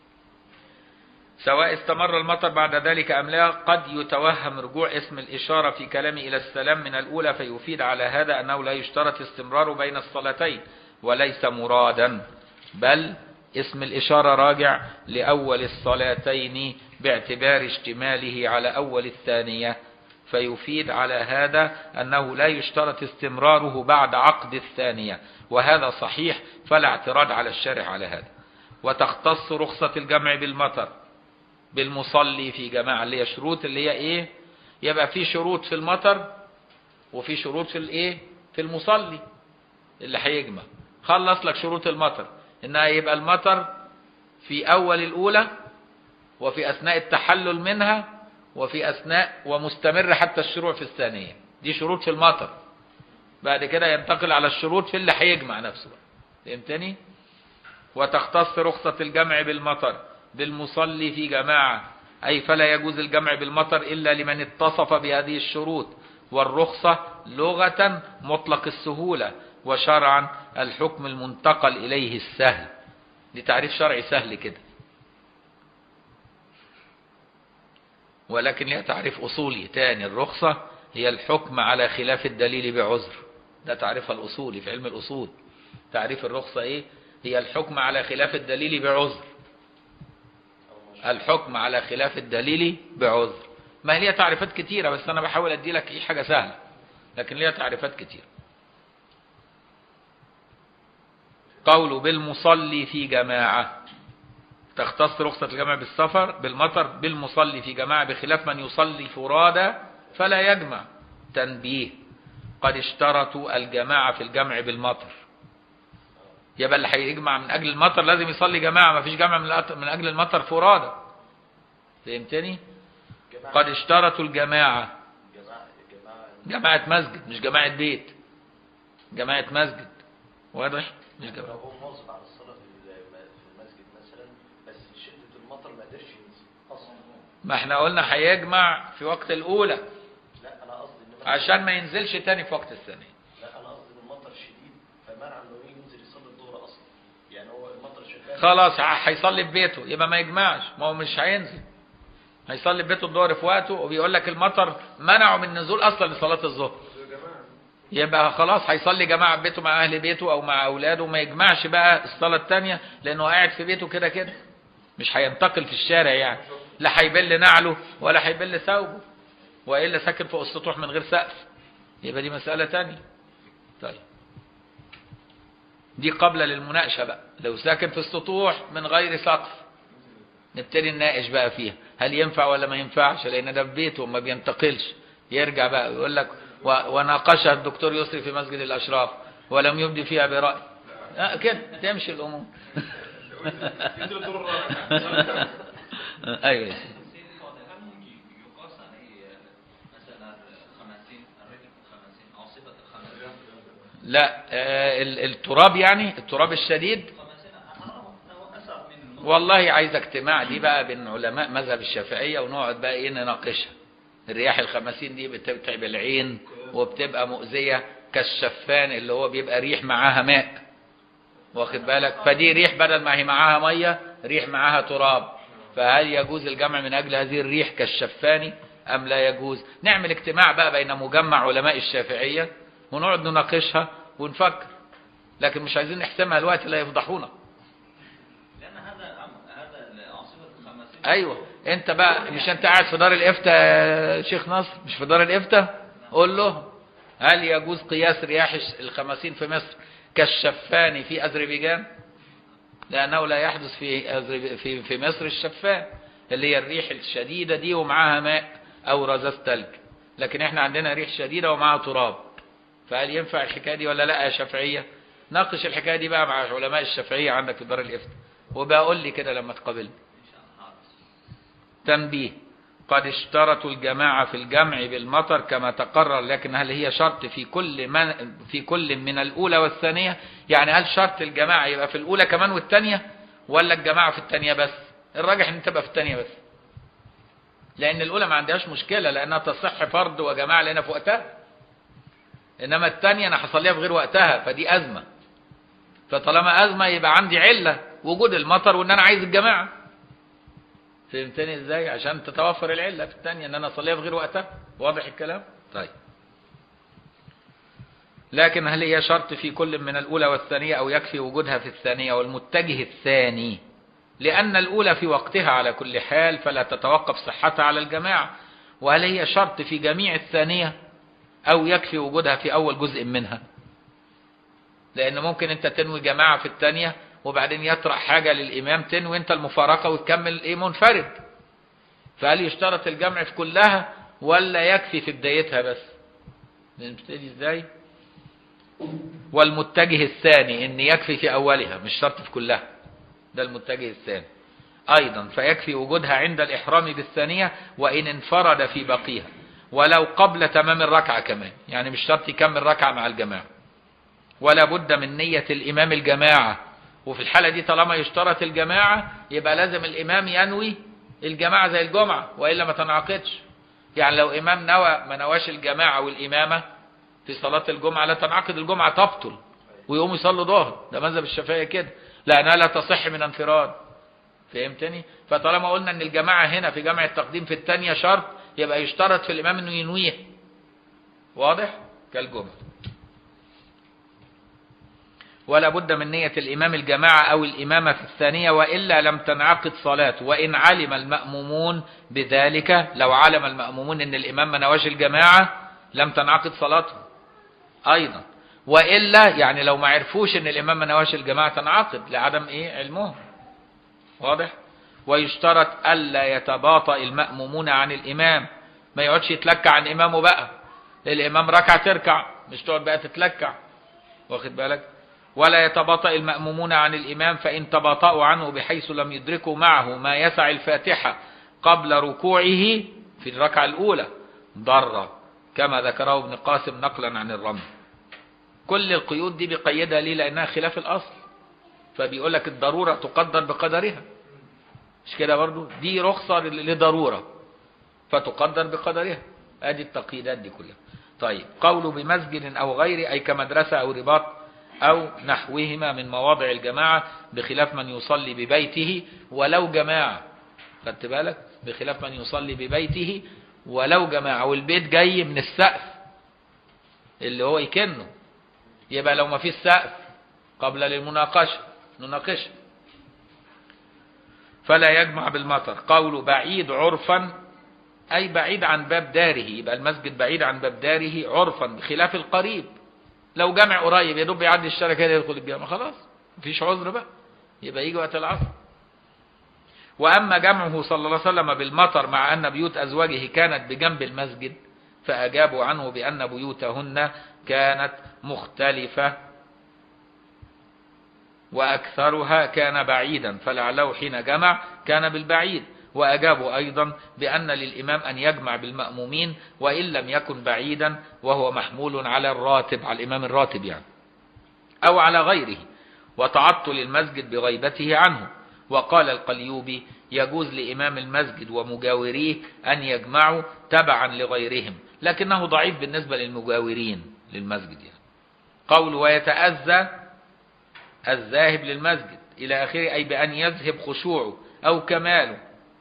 سواء استمر المطر بعد ذلك أم لا قد يتوهم رجوع اسم الإشارة في كلام إلى السلام من الأولى فيفيد على هذا أنه لا يشترط استمرار بين الصلاتين وليس مرادا بل اسم الإشارة راجع لأول الصلاتين باعتبار اشتماله على أول الثانية فيفيد على هذا أنه لا يشترط استمراره بعد عقد الثانية وهذا صحيح فلا اعتراض على الشارع على هذا وتختص رخصة الجمع بالمطر بالمصلي في جماعة اللي هي شروط اللي هي ايه يبقى في شروط في المطر وفي شروط في الايه في المصلي اللي هيجمع خلص لك شروط المطر انها يبقى المطر في اول الاولى وفي اثناء التحلل منها وفي اثناء ومستمر حتى الشروع في الثانية دي شروط في المطر بعد كده ينتقل على الشروط في اللي هيجمع نفسه فهمتني وتختص رخصة الجمع بالمطر بالمصلي في جماعة أي فلا يجوز الجمع بالمطر إلا لمن اتصف بهذه الشروط والرخصة لغة مطلق السهولة وشرعا الحكم المنتقل إليه السهل دي تعريف شرعي سهل كده ولكن لها تعريف أصولي تاني الرخصة هي الحكم على خلاف الدليل بعذر ده تعريفها الأصولي في علم الأصول تعريف الرخصة إيه هي الحكم على خلاف الدليل بعذر الحكم على خلاف الدليل بعذر ما هي ليها تعريفات كتيرة بس أنا بحاول أدي لك إيه حاجة سهلة لكن ليها تعريفات كتيرة قول بالمصلي في جماعة تختص رخصة الجمع بالسفر بالمطر بالمصلي في جماعة بخلاف من يصلي فرادى فلا يجمع تنبيه قد اشترطوا الجماعة في الجمع بالمطر يبقى اللي هيجمع من أجل المطر لازم يصلي جماعة ما فيش جمع من أجل المطر فرادى فهمتني قد اشترطوا الجماعة جماعة مسجد مش جماعة بيت جماعة مسجد واضح مش لو جماعة هو مواظب على الصلاة في الم- في المسجد مثلا بس شدة المطر ما قدرش ينزل أصلا ما احنا قلنا هيجمع في وقت الأولى لا أنا قصدي إن عشان ما ينزلش تاني في وقت الثانية لا انا قصدي ان المطر شديد فمنع انه ينزل يصلي الظهر اصلا يعني هو المطر شغال خلاص ع- هيصلي في بيته يبقى ما يجمعش ما هو مش هينزل هيصلي في بيته الظهر في وقته وبيقول لك المطر منعه من النزول اصلا لصلاة الظهر يبقى خلاص هيصلي جماعة في بيته مع اهل بيته او مع اولاده وما يجمعش بقى الصلاة التانية لانه قاعد في بيته كده كده مش هينتقل في الشارع يعني لا هيبل نعله ولا هيبل ثوبه والا ساكن فوق السطوح من غير سقف يبقى دي مسألة تانية طيب دي قبل للمناقشة بقى لو ساكن في السطوح من غير سقف نبتدي نناقش بقى فيها هل ينفع ولا ما ينفعش لان ده في بيته وما بينتقلش يرجع بقى ويقول لك و- وناقشها الدكتور يسري في مسجد الاشراف ولم يبدي فيها برأي آه كده تمشي الامور ايوه يا سيدي. سيدي الفاضل هل ممكن يقاس عليه مثلا الخمسين الرجل الخمسين أو صفة الخمسين لا آه، ال- التراب يعني التراب الشديد خمسين هو أسرع من والله عايز اجتماع دي بقى بين علماء مذهب الشافعية ونقعد بقى ايه نناقشها الرياح الخمسين دي بتتعب العين وبتبقى مؤذية كالشفان اللي هو بيبقى ريح معاها ماء واخد بالك فدي ريح بدل ما هي معاها مية ريح معاها تراب فهل يجوز الجمع من أجل هذه الريح كالشفان أم لا يجوز نعمل اجتماع بقى بين مجمع علماء الشافعية ونقعد نناقشها ونفكر لكن مش عايزين نحسمها الوقت لا يفضحونا لأن هذا أمر هذا عاصفة الخمسين ايوه انت بقى مش انت قاعد في دار الافتاء يا شيخ نصر مش في دار الافتاء قول له هل يجوز قياس رياح الش- الخمسين في مصر كالشفان في اذربيجان لانه لا يحدث في أذرب- في في مصر الشفان اللي هي الريح الشديده دي ومعاها ماء او رذاذ ثلج لكن احنا عندنا ريح شديده ومعاها تراب فهل ينفع الحكايه دي ولا لا يا شافعيه ناقش الحكايه دي بقى مع علماء الشافعيه عندك في دار الافتاء وبقى قول لي كده لما تقابلني إن شاء الله حاضر. تنبيه قد اشترطوا الجماعة في الجمع بالمطر كما تقرر لكن هل هي شرط في كل من في كل من الأولى والثانية يعني هل شرط الجماعة يبقى في الأولى كمان والثانية ولا الجماعة في الثانية بس الراجح ان تبقى في الثانية بس لأن الأولى ما عندهاش مشكلة لأنها تصح فرض وجماعة لأنها في وقتها إنما الثانية أنا هصليها في غير وقتها فدي أزمة فطالما أزمة يبقى عندي علة وجود المطر وإن أنا عايز الجماعة فهمتني ازاي عشان تتوفر العله في الثانيه ان انا اصليها في غير وقتها واضح الكلام طيب لكن هل هي شرط في كل من الاولى والثانيه او يكفي وجودها في الثانيه والمتجه الثاني لان الاولى في وقتها على كل حال فلا تتوقف صحتها على الجماعه وهل هي شرط في جميع الثانيه او يكفي وجودها في اول جزء منها لان ممكن انت تنوي جماعه في الثانيه وبعدين يطرح حاجه للامام تنوي انت المفارقه وتكمل ايه منفرد فهل يشترط الجمع في كلها ولا يكفي في بدايتها بس نبتدي ازاي والمتجه الثاني ان يكفي في اولها مش شرط في كلها ده المتجه الثاني ايضا فيكفي وجودها عند الاحرام بالثانيه وان انفرد في بقيها ولو قبل تمام الركعه كمان يعني مش شرط يكمل ركعه مع الجماعه ولا بد من نية الإمام الجماعة وفي الحالة دي طالما يشترط الجماعة يبقى لازم الإمام ينوي الجماعة زي الجمعة وإلا ما تنعقدش يعني لو إمام نوى ما نواش الجماعة والإمامة في صلاة الجمعة لا تنعقد الجمعة تبطل ويقوم يصلوا ظهر ده مذهب الشافعية كده لأنها لا تصح من انفراد فهمتني فطالما قلنا ان الجماعة هنا في جمع التقديم في الثانية شرط يبقى يشترط في الإمام انه ينويه واضح كالجمعة ولا بد من نية الإمام الجماعة أو الإمامة في الثانية وإلا لم تنعقد صلاته وإن علم المأمومون بذلك لو علم المأمومون أن الإمام ما نواش الجماعة لم تنعقد صلاته أيضا وإلا يعني لو ما عرفوش أن الإمام ما نواش الجماعة تنعقد لعدم إيه علمهم واضح ويشترط ألا يتباطأ المأمومون عن الإمام ما يقعدش يتلكع عن إمامه بقى الإمام ركع تركع مش تقعد بقى تتلكع واخد بالك ولا يتباطأ المأمومون عن الإمام فإن تباطأوا عنه بحيث لم يدركوا معه ما يسع الفاتحة قبل ركوعه في الركعة الأولى ضر كما ذكره ابن قاسم نقلا عن الرمل كل القيود دي بيقيدها ليه لأنها خلاف الأصل فبيقول لك الضرورة تقدر بقدرها مش كده برضو دي رخصة لضرورة فتقدر بقدرها ادي التقييدات دي كلها طيب قول بمسجد أو غيره أي كمدرسة أو رباط أو نحوهما من مواضع الجماعة بخلاف من يصلي ببيته ولو جماعة خدت بالك بخلاف من يصلي ببيته ولو جماعة والبيت جاي من السقف اللي هو يكنه يبقى لو ما فيش سقف قبل للمناقشة نناقشه فلا يجمع بالمطر قول بعيد عرفا أي بعيد عن باب داره يبقى المسجد بعيد عن باب داره عرفا بخلاف القريب لو جامع قريب يا دوب يعدي الشارع كده يدخل الجامع خلاص مفيش عذر بقى يبقى يجي وقت العصر وأما جمعه صلى الله عليه وسلم بالمطر مع أن بيوت أزواجه كانت بجنب المسجد فأجابوا عنه بأن بيوتهن كانت مختلفة وأكثرها كان بعيدا فلعله حين جمع كان بالبعيد وأجابوا أيضا بأن للإمام أن يجمع بالمأمومين وإن لم يكن بعيدا وهو محمول على الراتب على الإمام الراتب يعني أو على غيره وتعطل المسجد بغيبته عنه وقال القليوبي يجوز لإمام المسجد ومجاوريه أن يجمعوا تبعا لغيرهم لكنه ضعيف بالنسبة للمجاورين للمسجد يعني قول ويتأذى الذاهب للمسجد إلى آخره أي بأن يذهب خشوعه أو كماله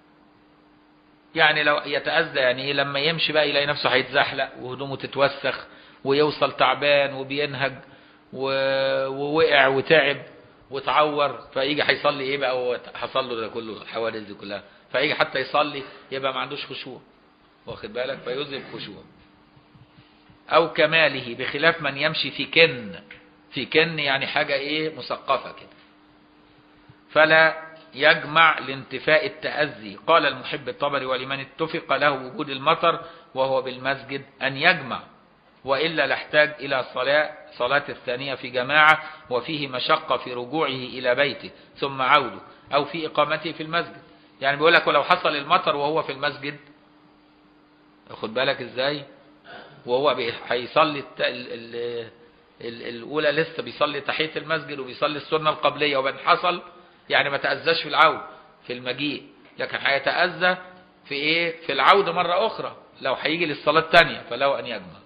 يعني لو يتأذى يعني إيه لما يمشي بقى يلاقي نفسه هيتزحلق وهدومه تتوسخ ويوصل تعبان وبينهج و- ووقع وتعب وتعور فيجي هيصلي ايه بقى هو حصل له ده كله الحوادث دي كلها فيجي حتى يصلي يبقى ما عندوش خشوع واخد بالك فيذهب خشوع او كماله بخلاف من يمشي في كن في كن يعني حاجة ايه مثقفة كده فلا يجمع لانتفاء التأذي قال المحب الطبري ولمن اتفق له وجود المطر وهو بالمسجد أن يجمع وإلا لاحتاج إلى صلاة صلاة الثانية في جماعة وفيه مشقة في رجوعه إلى بيته ثم عوده أو في إقامته في المسجد يعني بيقول لك ولو حصل المطر وهو في المسجد خد بالك إزاي وهو بي- هيصلي الت- ال- ال- ال- الأولى لسه بيصلي تحية المسجد وبيصلي السنة القبلية وبين حصل يعني ما تأذاش في العود في المجيء لكن هيتأذى في إيه في العودة مرة أخرى لو هيجي للصلاة الثانية فله أن يجمع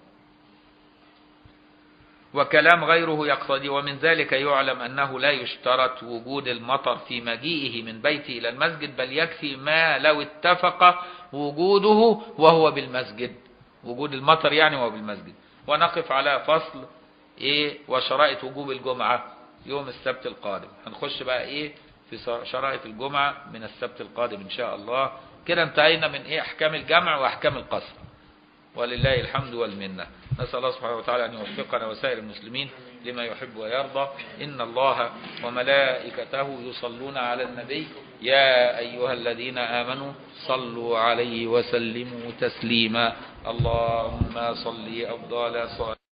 وكلام غيره يقتضي ومن ذلك يعلم أنه لا يشترط وجود المطر في مجيئه من بيته إلى المسجد بل يكفي ما لو اتفق وجوده وهو بالمسجد وجود المطر يعني وهو بالمسجد ونقف على فصل إيه وشرائط وجوب الجمعة يوم السبت القادم هنخش بقى إيه في شرائط الجمعة من السبت القادم إن شاء الله كده انتهينا من إيه أحكام الجمع وأحكام القصر ولله الحمد والمنة نسأل الله سبحانه وتعالى أن يوفقنا وسائر المسلمين لما يحب ويرضى إن الله وملائكته يصلون على النبي يا أيها الذين آمنوا صلوا عليه وسلموا تسليما اللهم صل أفضل صلاة